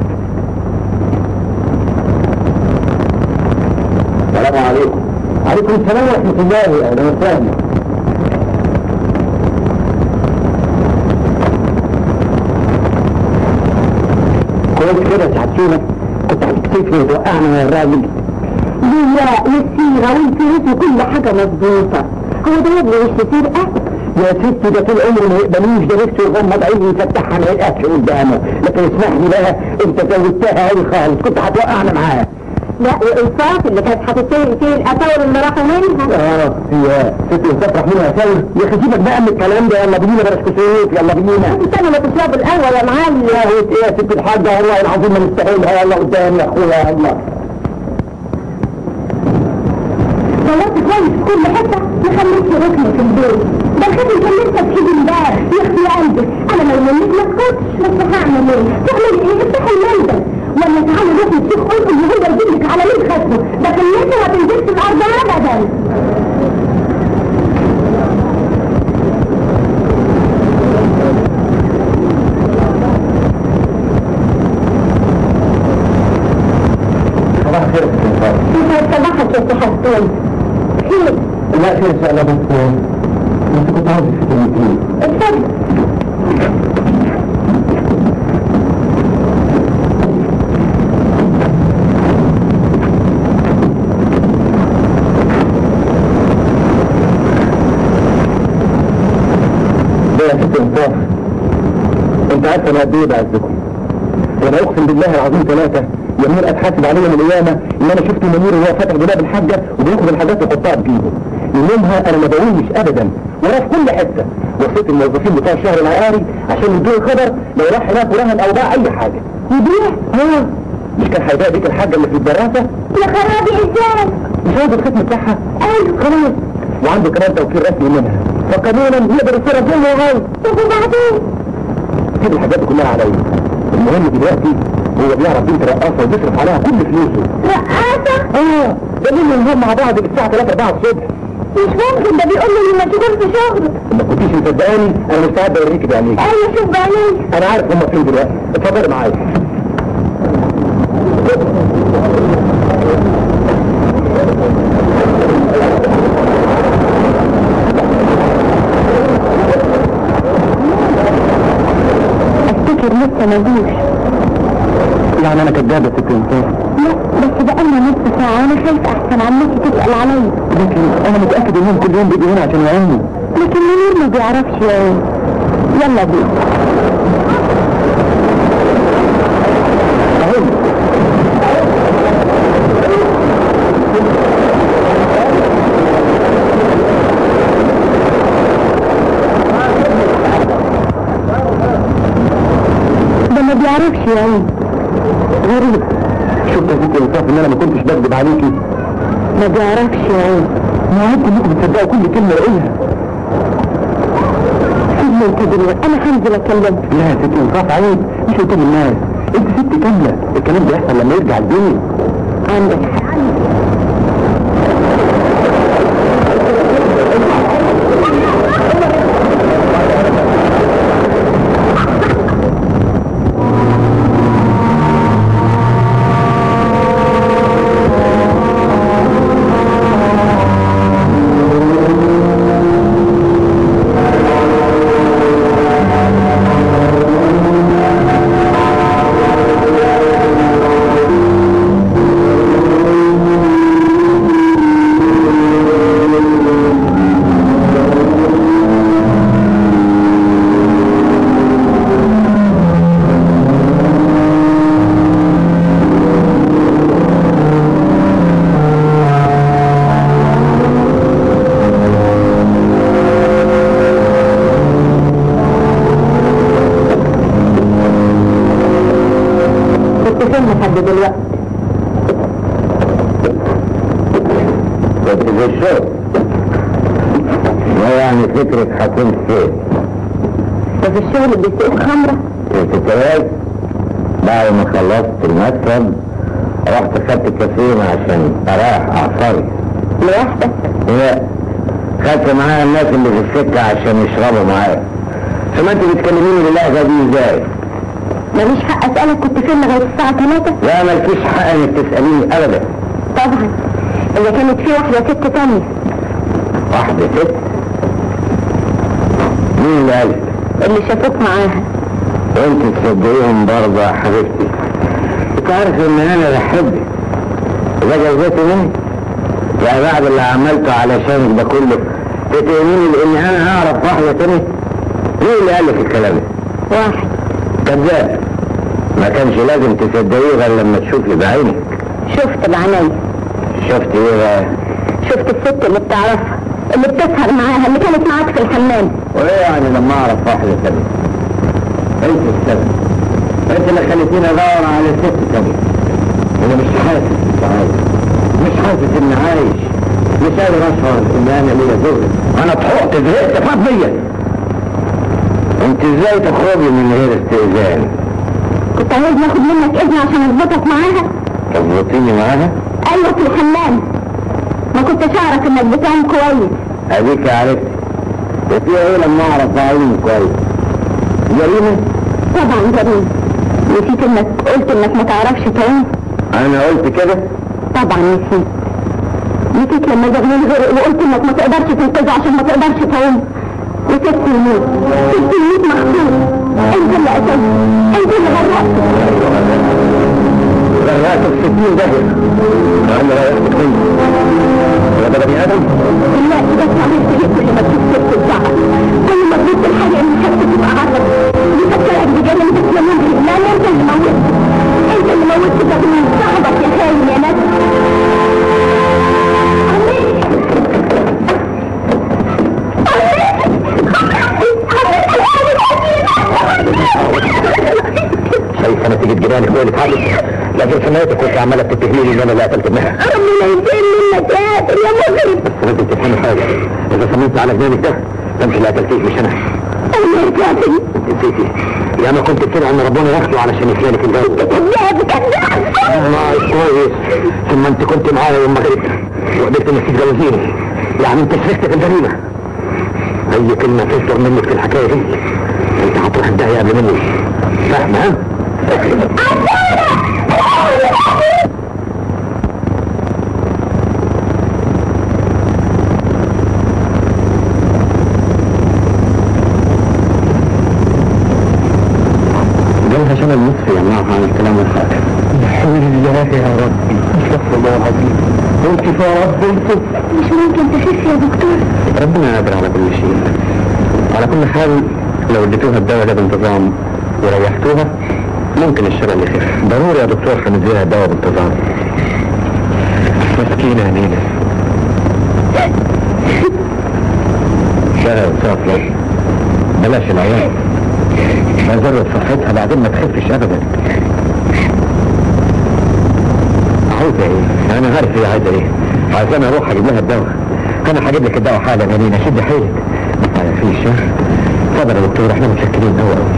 السلام عليكم عليكم السلام ورحمه الله اهلا وسهلا كويس كده يا حسونه كنت هتكتفي وتوقعنا يا الراجل لا والسيرة والفلوس وكل حاجة مظبوطة هو ده يا ابني مش سرقة يا ستي ده طول عمره ما يقبلوش ده نفسه يغمض عينه ويفتحها ما يلقاش قدامه لكن اسمح لي بقى انت زودتها قوي خالص كنت هتوقعنا معاه لا والإنصاف اللي كانت هتتسرق فيه الأطاول اللي راحوا منها اه هي ست تفرح منها سوي يا اخي سيبك بقى من الكلام ده يلا بينا بلاش كسوف يلا بينا استنى ما تشربوا القهوة يا معلم يا هوت ايه يا ست الحاجة والله العظيم ما نستاهلها يلا قدام يا اخويا يلا دورت كويس في كل حتة ما خليتش ركن في البيت ده الخاتم كان لسه في ايدي امبارح يا اختي يا قلبي انا لو منك ما اسكتش بس هعمل ايه؟ تعمل ايه؟ افتح المنزل ولا تعالى نروح نشوف قلت اللي هو يجيب لك على مين خاتمه ده كلمته ما تنزلش الارض ابدا صباح الخير يا ست الفاضل. انت صباحك يا سي حسون خير لا خير ان شاء الله بس انت كنت عاوز في كلمتين اتفضل ده يا ست انصاف انت عارف انا قد ايه بعزكم وانا اقسم بالله العظيم ثلاثه يمين اتحاسب عليا من القيامه ان انا شفت منير وهو فاتح دولاب الحاجه وبياخد الحاجات ويحطها في جيبه من يومها انا ما بقولش ابدا وراه في كل حته وصيت الموظفين بتوع الشهر العقاري عشان يدوا خبر لو راح هناك ورهن او باع اي حاجه يبيع اه مش كان هيبيع بيك الحاجه اللي في الدراسه يا خرابي ازاي؟ مش عاوز الختم بتاعها ايوه خلاص وعنده كمان توكيل رسمي منها فقانونا يقدر يتصرف زي ما هو عاوز طب وبعدين؟ سيب الحاجات دي كلها عليا المهم دلوقتي هو بيعرف بنت رقاصه وبيصرف عليها كل فلوسه رقاصة؟ اه ده ليل نهار مع بعض الساعه 3 4 الصبح مش ممكن ده بيقول لي انه مشغول في شغل ما كنتيش مصدقاني انا مستعد اوريك بعينيك ايوه شوف بعيني انا عارف هم فين دلوقتي اتفضل معايا افتكر لسه ما جوش يعني انا كدابه ست انسان لا بس بقالنا نص ساعة وانا خايفة احسن عمتي تسأل عليا لكن انا متاكد انهم كل يوم بيجوا هنا عشان يعينوا لكن منير ما بيعرفش يعين يلا بينا اهو ده ما بيعرفش يعين غريب شفت يا ست انصاف ان انا ما كنتش بكذب عليكي ما بيعرفش يعين ما عدت انكم بتصدقوا كل كلمه اقولها سيبني انت دلوقتي انا هنزل اكلمه لا يا ست انصاف عيب مش قلت للناس انت ست كامله الكلام بيحصل لما يرجع البيت عندك حق كنت فين لحد دلوقتي كنت في الشغل ما يعني فكرك هكون فين ده في الشغل بيسوق خمرة كنت كويس بعد ما خلصت المكتب رحت خدت كافيين عشان اريح اعصابي لوحدك لا خدت معايا الناس اللي في السكة عشان يشربوا معايا سمعت بتكلميني باللهجة دي ازاي؟ ماليش حق اسألك كنت فين لغاية الساعة 3 لا مالكيش حق انك تسأليني ابدا طبعا اذا كانت في واحدة ست تانية واحدة ست مين اللي قالك؟ اللي شافوك معاها وانت تصدقيهم برضه يا حبيبتي انت عارف ان انا بحبك ده جوزتي مني يعني بعد اللي عملته علشانك ده كله تتهميني بان انا اعرف واحدة تانية مين اللي قال لك الكلام ده؟ واحد كذاب ما كانش لازم تصدقيه غير لما تشوفي بعينك شفت بعيني شفت ايه بقى؟ شفت الست اللي بتعرفها اللي بتسهر معاها اللي كانت معاك في الحمام وايه يعني لما اعرف واحدة تانية؟ انت السبب انت اللي خليتيني ادور على ست تانية انا مش حاسس بعايز مش حاسس اني عايش مش قادر اشعر ان انا ليا زوجة انا طحقت زهقت فاض بيا انت ازاي تخرجي من غير استئذان؟ كنت عايز ناخد منك اذن عشان اظبطك معاها تظبطيني معاها؟ ايوه في الحمام ما كنتش اعرف انك بتعمل كويس اديك عرفت وفيها ايه لما اعرف اعين كويس؟ جريمة؟ طبعا جميل نسيت انك قلت انك ما تعرفش تعوم انا قلت كده؟ طبعا نسيت نسيت لما جبنين غرق وقلت انك ما تقدرش تنقذه عشان ما تقدرش تعوم وسبت الموت سبت الموت مخصوص انت اللي قتلت انت اللي غرقت غرقت في ستين دهية انا لا يخطئ ولا ده بني ادم؟ لا بس عملت ايه كل ما تشوف ست الزعل كل ما تبص الحاجه ان حتى تبقى عرض يفكرك بجنن انت اللي لا لا انت اللي موت انت اللي موت ده من صاحبك يا خاين يا ناس شايف انا تيجي جيرانك هو اللي اتعبت لكن في نهايتك كنت عماله بتتهميني ان انا اللي قتلت ابنها ربنا ينتقم منك يا قاتل يا مجرم بس لازم تفهمي حاجه اذا صممت على جنانك ده ده مش اللي قتلتيه مش انا انا يا قاتل نسيتي يا ما كنت بتدعي ان ربنا ياخده علشان يخليك الجو كذاب كذاب الله كويس ثم انت كنت معايا يوم ما غرقت وقدرت انك تتجوزيني يعني انت شركت في الجريمه اي كلمه تصدر منك في الحكايه دي انت هتروح الداهيه قبل مني فاهمه ها؟ جالها شلل نصفي يمنعها عن الكلام والحاجة الحمد لله يا ربي استغفر الله العظيم انت يا رب انت مش ممكن تخف يا دكتور ربنا قادر على كل شيء على كل حال لو اديتوها الدواء ده بانتظام وريحتوها ممكن الشلل يخف ضروري يا دكتور هنديها الدواء بانتظام مسكينة يا نينا لا يا استاذ بلاش العيال ما زرت صحتها بعدين ما تخفش ابدا عاوزة ايه؟ انا عارف هي عايزة ايه عايزاني اروح اجيب لها الدواء انا هجيب لك الدواء حالا يا نينا شد حيلك ما فيش ها اتفضل يا دكتور احنا متشكرين قوي قوي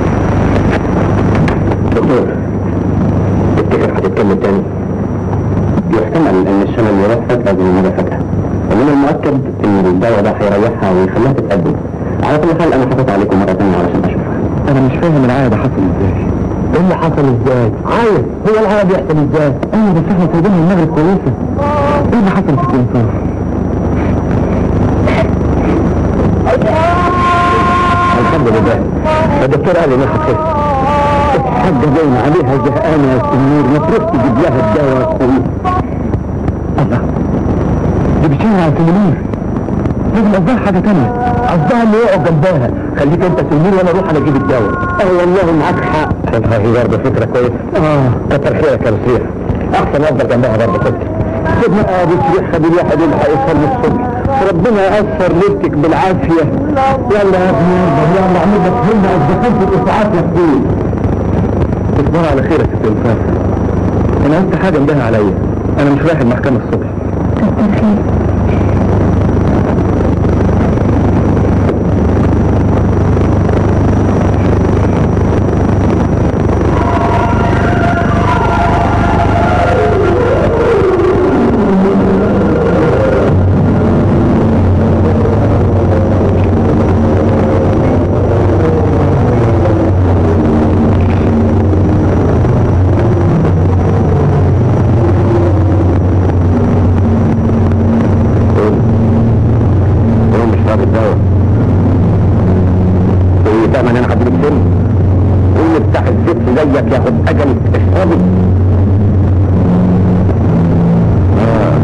دكتور تفتكر هتتكلم تاني يحتمل ان الشلل يرفض لازم يمر فتره انما المؤكد ان الدواء ده هيريحها ويخليها تتقدم على كل حال انا حطيت عليكم مره ثانيه علشان اشوفها انا مش فاهم العايه ده حصل ازاي ايه اللي حصل ازاي عايه هو العايه بيحصل ازاي ايوه بس احنا سايبينها المغرب كويسه ايه اللي حصل في الانصاف الحمد لله الدكتور قال لي ناخد خف الحاجة باين عليها زهقانة يا سنور ما تروح تجيب لها الدواء يا اخوي الله دي بتشيل على سنور لازم قصدها حاجة تانية قصدها اللي يقعد جنبها خليك انت سنور وانا اروح انا اجيب الدواء اه والله معاك حق هي برضه فكرة كويسة اه كتر خيرك يا بصير احسن افضل جنبها برضه كنت خدنا ابو شريح خلي الواحد يلحق يصلي الصبح ربنا يأثر ليلتك بالعافية يلا يا ابني يلا اعمل لك هنا الدخول في الاسعاف يا اخوي تصبح على خير يا ست انصاف انا قلت حاجة انبه عليا انا مش رايح المحكمة الصبح كتر خير هو مش فاضي الدواء ايه تأمن انا هديك سن قول بتاع الزفت زيك ياخد اجل اشربي آه.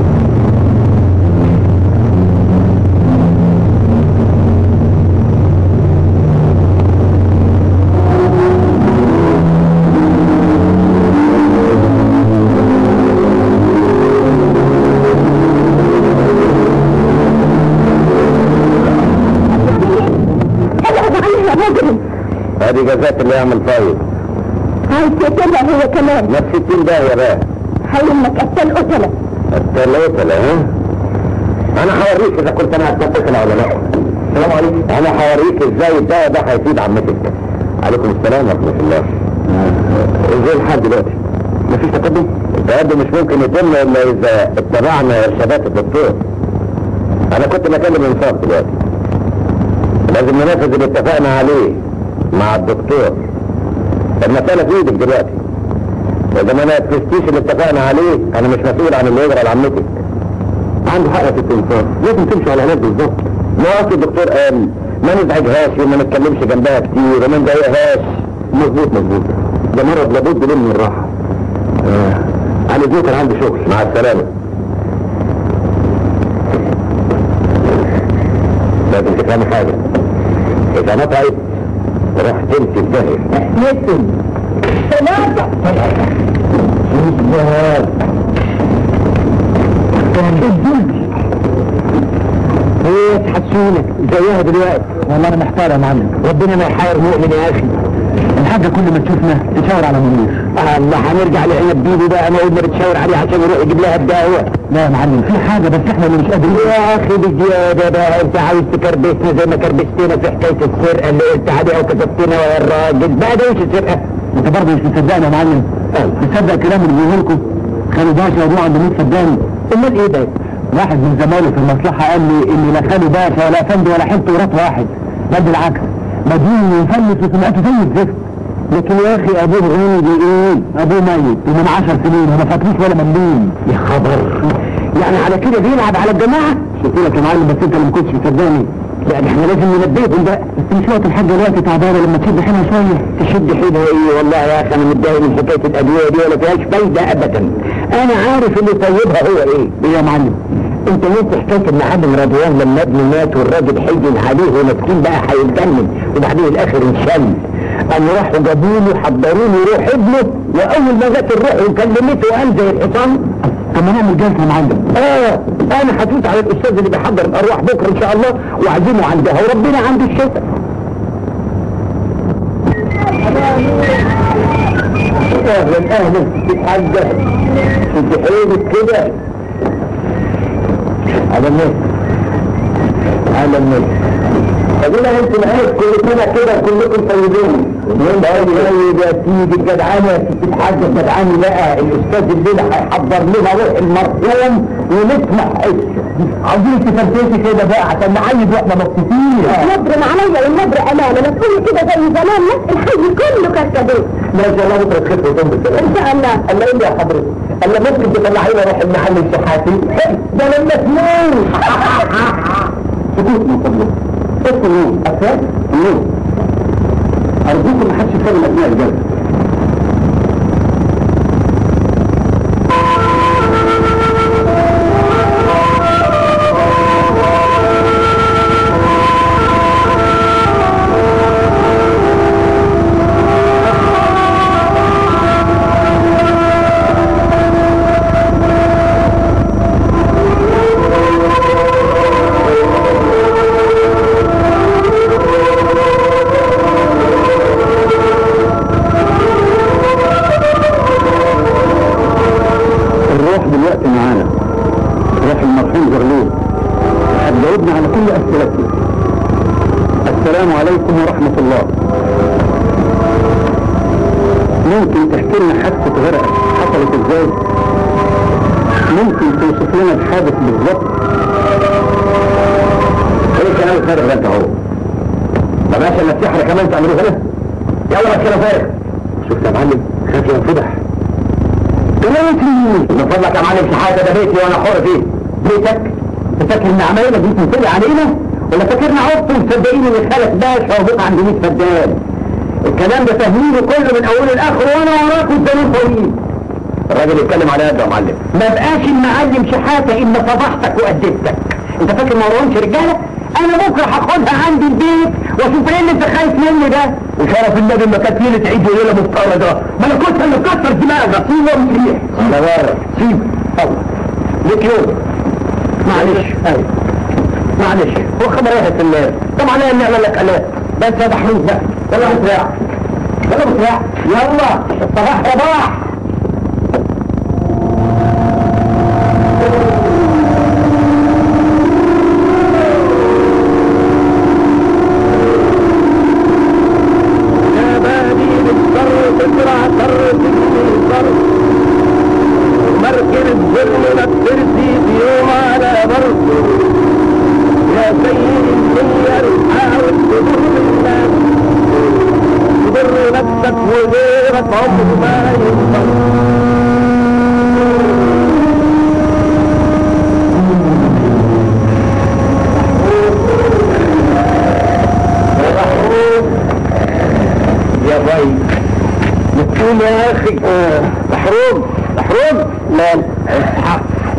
ابعد عنها يا مجرم هذه جزات اللي يعمل طيب عايز تقتلها هو كمان نفس التين ده يا بقى حاول انك قتل قتلة الثلاثة ها انا هوريك اذا كنت انا هتنفذ ولا لا السلام عليكم انا هوريك ازاي الدواء ده هيفيد عمتك عليكم السلام ورحمة الله ازاي الحال دلوقتي مفيش تقدم التقدم مش ممكن يتم الا اذا اتبعنا ارشادات الدكتور انا كنت بكلم انصاف دلوقتي لازم ننفذ اللي اتفقنا عليه مع الدكتور المسألة في ايدك دلوقتي واذا ما نفذتيش اللي اتفقنا عليه انا مش مسؤول عن اللي يجرى لعمتك عنده حق في التنفاذ لازم تمشي على هناك بالظبط ما اصل الدكتور قال ما نزعجهاش وما نتكلمش جنبها كتير وما نضايقهاش مظبوط مظبوط ده مرض لابد له من الراحه آه. علي ابنه كان عنده شغل مع السلامه لازم تفهمي حاجه اذا نطعت راح تمشي في داهيه نسم ثلاثة ايه تحسونك زيها دلوقتي والله انا محتار يا معلم ربنا ما يحير مؤمن يا اخي الحاجة كل ما تشوفنا تشاور على منير الله هنرجع لعنب بيبي بقى انا قلنا بتشاور عليه عشان يروح يجيب لها الدواء لا يا معلم في حاجة بس احنا اللي مش قادرين يا اخي بزيادة بقى انت عايز تكربسنا زي ما كربستنا في حكاية السرقة اللي قلت عليها وكتبتنا ويا الراجل بقى ده وش السرقة انت برضه مش مصدقني يا معلم تصدق الكلام اللي بيقوله لكم خالو باشا وابوه عند مين صدقني امال ايه ده واحد من زمايله في المصلحة قال لي ان لا خالو باشا ولا افندي ولا حلت ورات واحد بل بالعكس مدين ومفلس وسمعته زي الزفت لكن يا اخي ابوه غني بايه ابوه ميت ومن عشر سنين وما فاتلوش ولا مليم يا خبر يعني على كده بيلعب على الجماعه قلت لك يا معلم بس انت اللي ما كنتش مصدقني لا ده احنا لازم ننبههم بقى بس مش وقت الحاجه دلوقتي تعبانه لما تشد حيلها شويه تشد حيلها ايه والله يا اخي انا متضايق من حكايه الادويه دي ولا فيهاش فايده ابدا انا عارف اللي طيبها هو ايه ايه يا معلم انت نسي حكايه المعلم رضوان لما ابنه مات والراجل حزن عليه ومسكين بقى هيتجنن وبعدين الاخر انشل قاموا راحوا جابوا له حضروا له روح ابنه واول ما جت الروح وكلمته وقام زي الحصان طب ما نعمل جلسه يا معلم اه انا هفوت على الاستاذ اللي بيحضر الارواح بكره ان شاء الله واعزمه عندها وربنا عنده الشفاء اهلا اهلا تتحدى انت حيلك كده على الناس على الناس اقول لها انت معاك كل سنه كده كلكم طيبين من طيب يا سيدي الجدعانه يا سيدي الحاج الجدعاني بقى الاستاذ الليله هيحضر لنا روح المرحوم ونسمع عاوزين تفرفشي كده بقى عشان نعيد واحنا مبسوطين نبر عليا والنبر امانه ما تقولي كده زي زمان نفس الحي كله كركديه ما شاء الله بكره تخف وتنبت ان شاء الله الله ايه يا حضرتك الله ممكن تطلعي لنا روح المحل الشحاتي ده انا مسنون سكوت من فضلك اسمه مين؟ أساس؟ مين؟ أرجوكم ما حدش يتكلم أثناء الجلسة الروح دلوقتي معانا روح المرحوم زغلول هتجاوبنا على كل اسئلتنا السلام عليكم ورحمة الله ممكن تحكي لنا حادثة غرق حصلت ازاي ممكن توصف لنا الحادث بالظبط ايه كلام الفارغ ده انت اهو ما بقاش الا السحر كمان تعملوه هنا يلا بس كلام فارغ شفت يا معلم خاف ينفضح بيتي من فضلك يا معلم شحاتة ده بيتي وانا حر فيه بيتك انت فاكر ان عمايلك دي تنسلي علينا ولا فاكرنا عبط ومصدقين ان خالك باشا وبقى عند 100 فدان الكلام ده تهميله كله من اوله لاخره وانا وراك والدليل طويل الراجل يتكلم على قده يا معلم ما بقاش المعلم شحاتة الا فضحتك وادبتك انت فاكر ما وراهمش رجاله انا بكره هاخدها عندي البيت واشوف ايه اللي انت خايف مني ده وشرف النبي ما كانت ليله عيد وليله مفترضه ما انا كنت اللي مكسر دماغك سيبه ومسيح على بارك سيب الله ليك يوم معلش ايوه معلش هو خبر ايه في الناس طبعا انا نعمل لك انا بس يا محمود بقى يلا بسرعه يلا بسرعه يلا الصباح صباح يا بادي بالسر تزرع سر تجني سر مركن الظل لا ترسي في يوم على بر يا سيد الدنيا حاول تضر الناس تضر نفسك وغيرك عمره ما ينفع يا باي بتقول يا اخي محروم محروم لا اصحى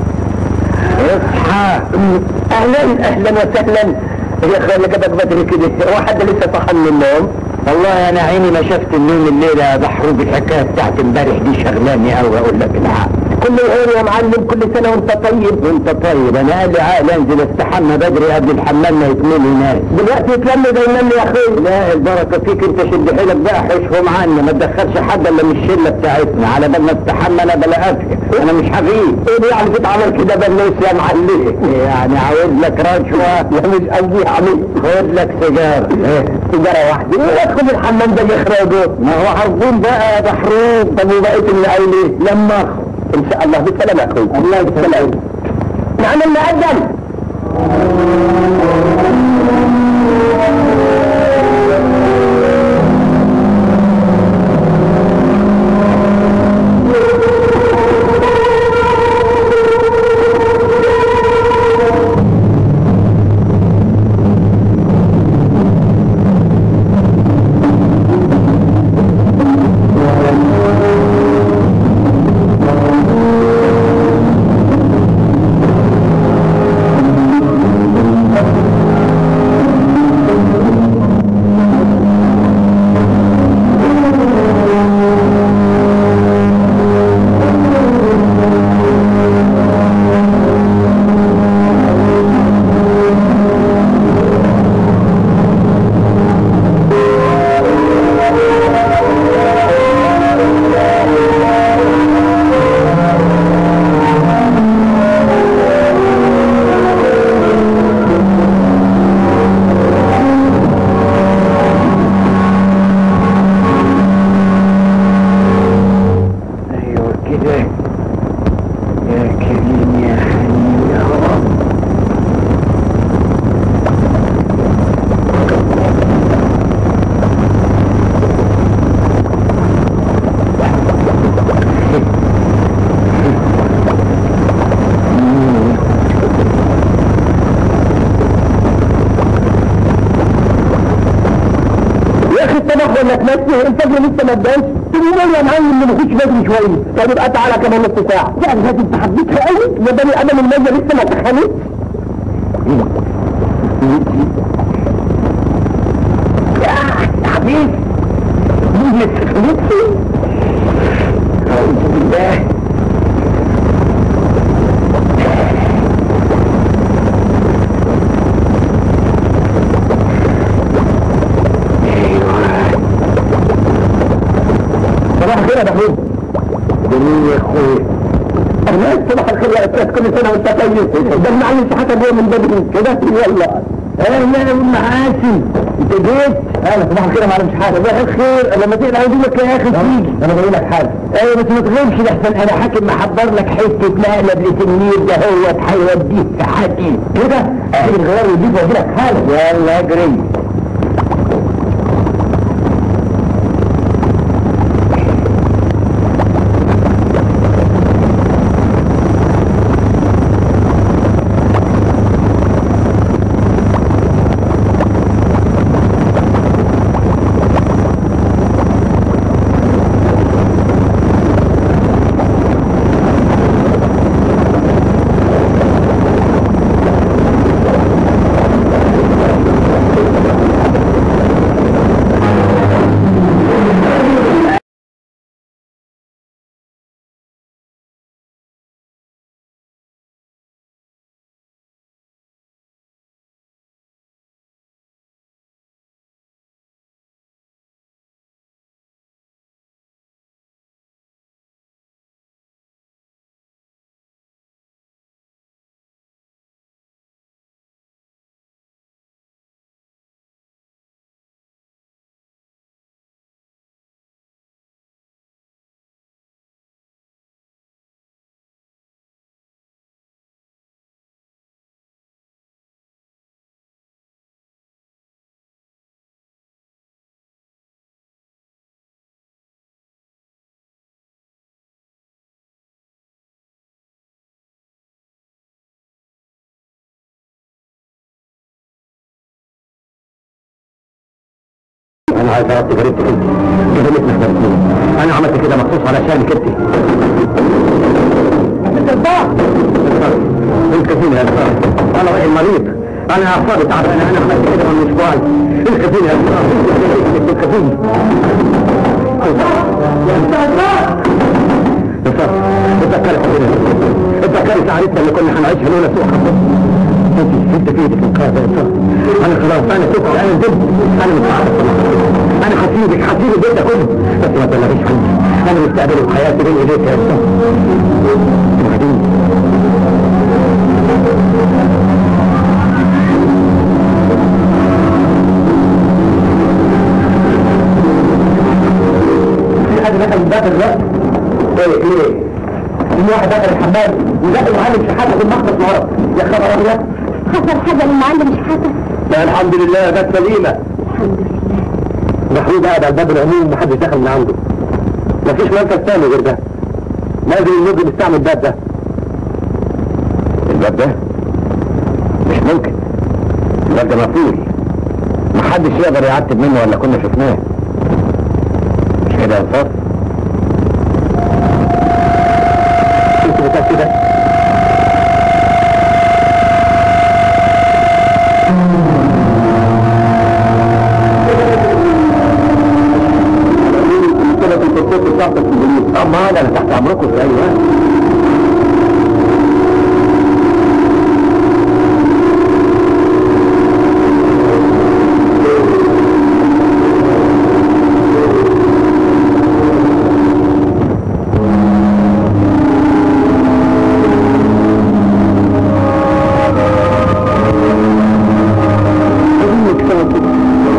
اصحى اهلا اهلا وسهلا يا اخي اللي جابك بدري كده هو حد لسه صحى من النوم والله انا عيني ما شفت النوم الليله يا محروم الحكايه بتاعت امبارح دي شغلاني قوي اقول لك الحق كل خير يا معلم كل سنه وانت طيب وانت طيب انا قال لي عقل انزل استحمى بدري قبل الحمام ما يكمل ناس دلوقتي يتلم دايما يا اخوي لا البركه فيك انت شد حيلك بقى حشهم عنا ما تدخلش حد الا من الشله بتاعتنا على بال ما استحمى انا بلا افكر انا مش حفيد ايه يعني بتعمل كده بلوس يا معلم يعني عاوز لك رشوه لا مش قصدي عميل خد لك سيجاره ايه سيجاره واحده ايه ادخل الحمام ده يخرجه ما هو عارفين بقى يا بحروم طب وبقيت اللي قايل ايه لما اخرج ان شاء الله بالسلامه يا اخوي الله بالسلامه نعم المقدم بقول لك نفسي الفجر لسه ما اداش تقول يا معلم ما نخش بدري شويه طب يبقى تعالى كمان نص ساعه يعني هذه انت حبيتها قوي يا بني ادم الميه لسه ما سخنتش يا حبيبي مين سخنتش اعوذ بالله صباح الخير يا محمود جميل يا اخوي اهلا صباح الخير يا استاذ كل سنه وانت طيب ده المعلم شحاته جوه من بدري كده يلا اهلا يا ام حاسم انت جيت اهلا صباح الخير يا معلم شحاته صباح الخير لما تقلع هدومك يا اخي تيجي انا بقول لك حاجه ايوه بس ما تغيبش لحسن انا حاكم محضر لك حته مقلب لتنمير ده هو هيوديك في حديد كده اجيب الغيار ويجيب واجي لك حالا يلا اجري انا عايز اعرف تجربتك انت جربتنا احنا الاثنين انا عملت كده مخصوص علشانك انت انت الضاع انت فين يا استاذ انا راجل مريض انا اعصابي تعبانه انا عملت كده من اسبوعين انت فين يا استاذ انت فين يا استاذ استاذ اتذكري حبيبي اتذكري سعادتنا اللي كنا هنعيشها لولا سوء حظك انت انت في ايدك القاعده يا استاذ انا خلاص انا سكت انا ندمت انا متعرف انا هسيبك هسيب البيت ده كله بس ما تبلغيش عني انا مستقبل حياتي بين ايديك يا استاذ وبعدين في حد دخل الباب دلوقتي ايه ايه في واحد دخل الحمام ودخل المعلم شحاته في المخبز ورا يا خبر ابيض حصل حاجة للمعلم شحاتة لا الحمد لله جت سليمه الحمد لله محمود قاعد على الباب العموم ومحدش دخل من عنده مفيش مركز تاني غير ده لازم المدن يستعمل الباب ده الباب ده مش ممكن الباب ده مقفول محدش يقدر يعتب منه ولا كنا شفناه مش كده يا استاذ انت متاكده كده في التصويت بتاعتك في البوليس اه ما انا تحت امركم في اي وقت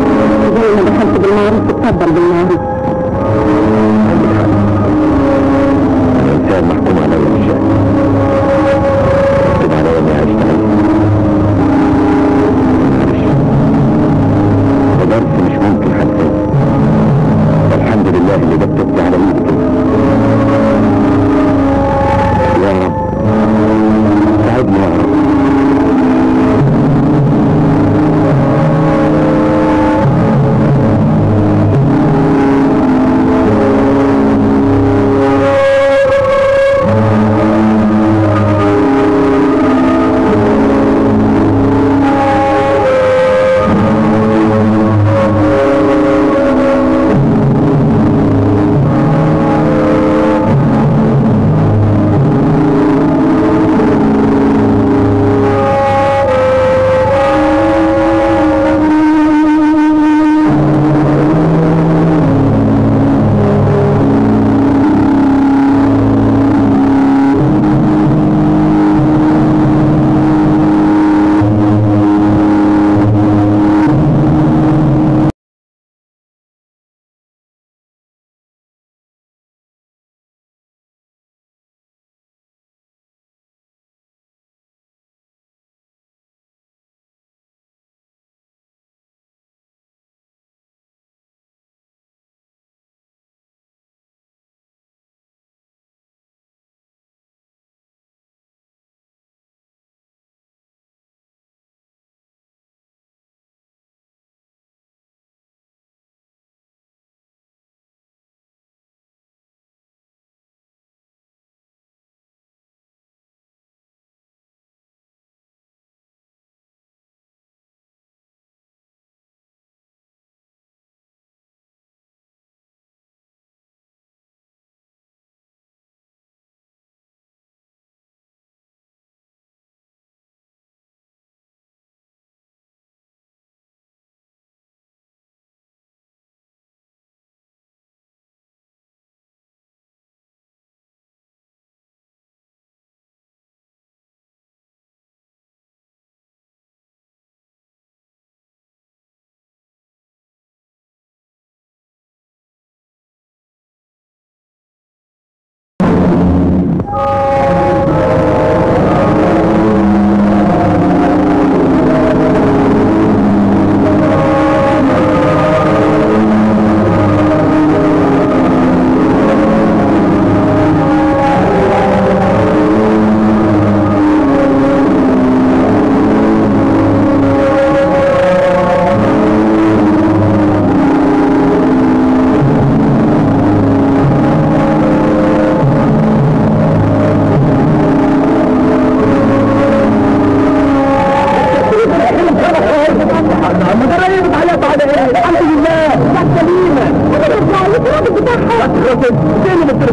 زي ما دخلت بالمعروف تتفضل بالمعروف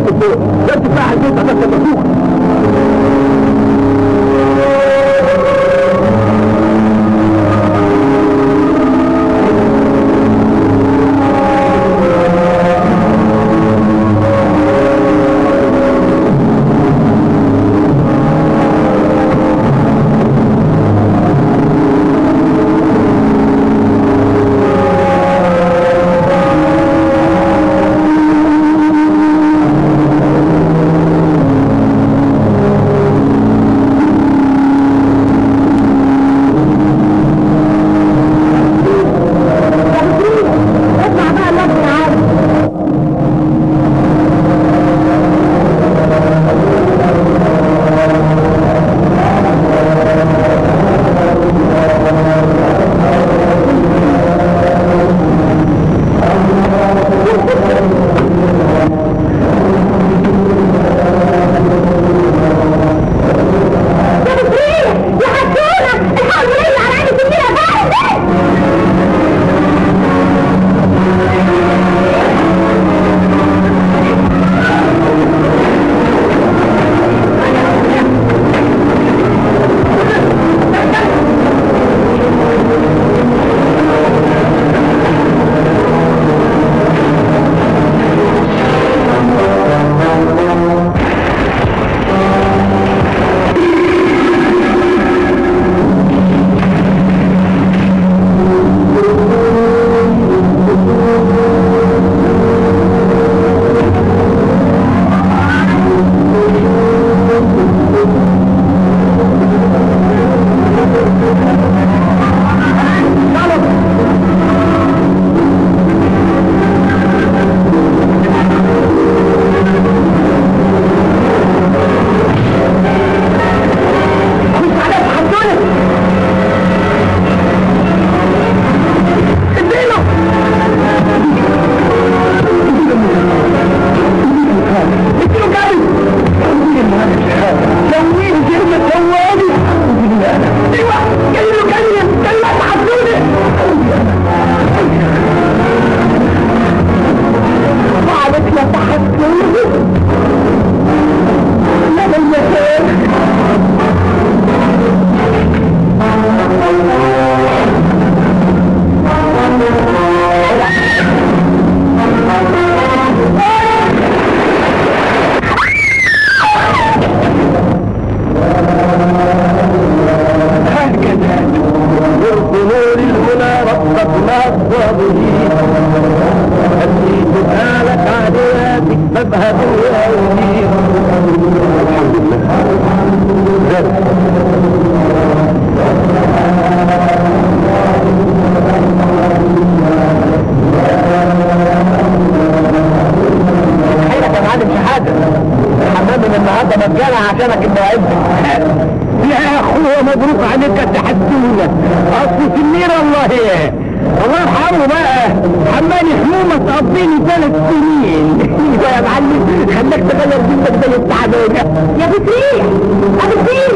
انت فوق ده ارتفاع البيت بس المسوخ اسمع بقى اللفظ عادي يا بطريق يا حسونة الحمد لله على عيني كبيرة بقى خش عليك حسونة اديله اديله جامد سويه كلمة سواني ايوه كلمة كلمة كلمة حسونة وعليك يا حسونة لا لا يا هكذا بالظهور الهنا رقبنا الصابرين أتي سؤالك عدياتك مذهب يومي الحمد لله ذلك حيلك يا معلم شهادة الحمام من النهارده مجانا عشانك المواعيد يا اخويا مبروك عليك التحدونة اصل سمير الله الله يرحمه بقى حماني حمومة تقضيني ثلاث سنين يا معلم خليك تغير جلدك زي التعبانة يا بطريق يا بطريق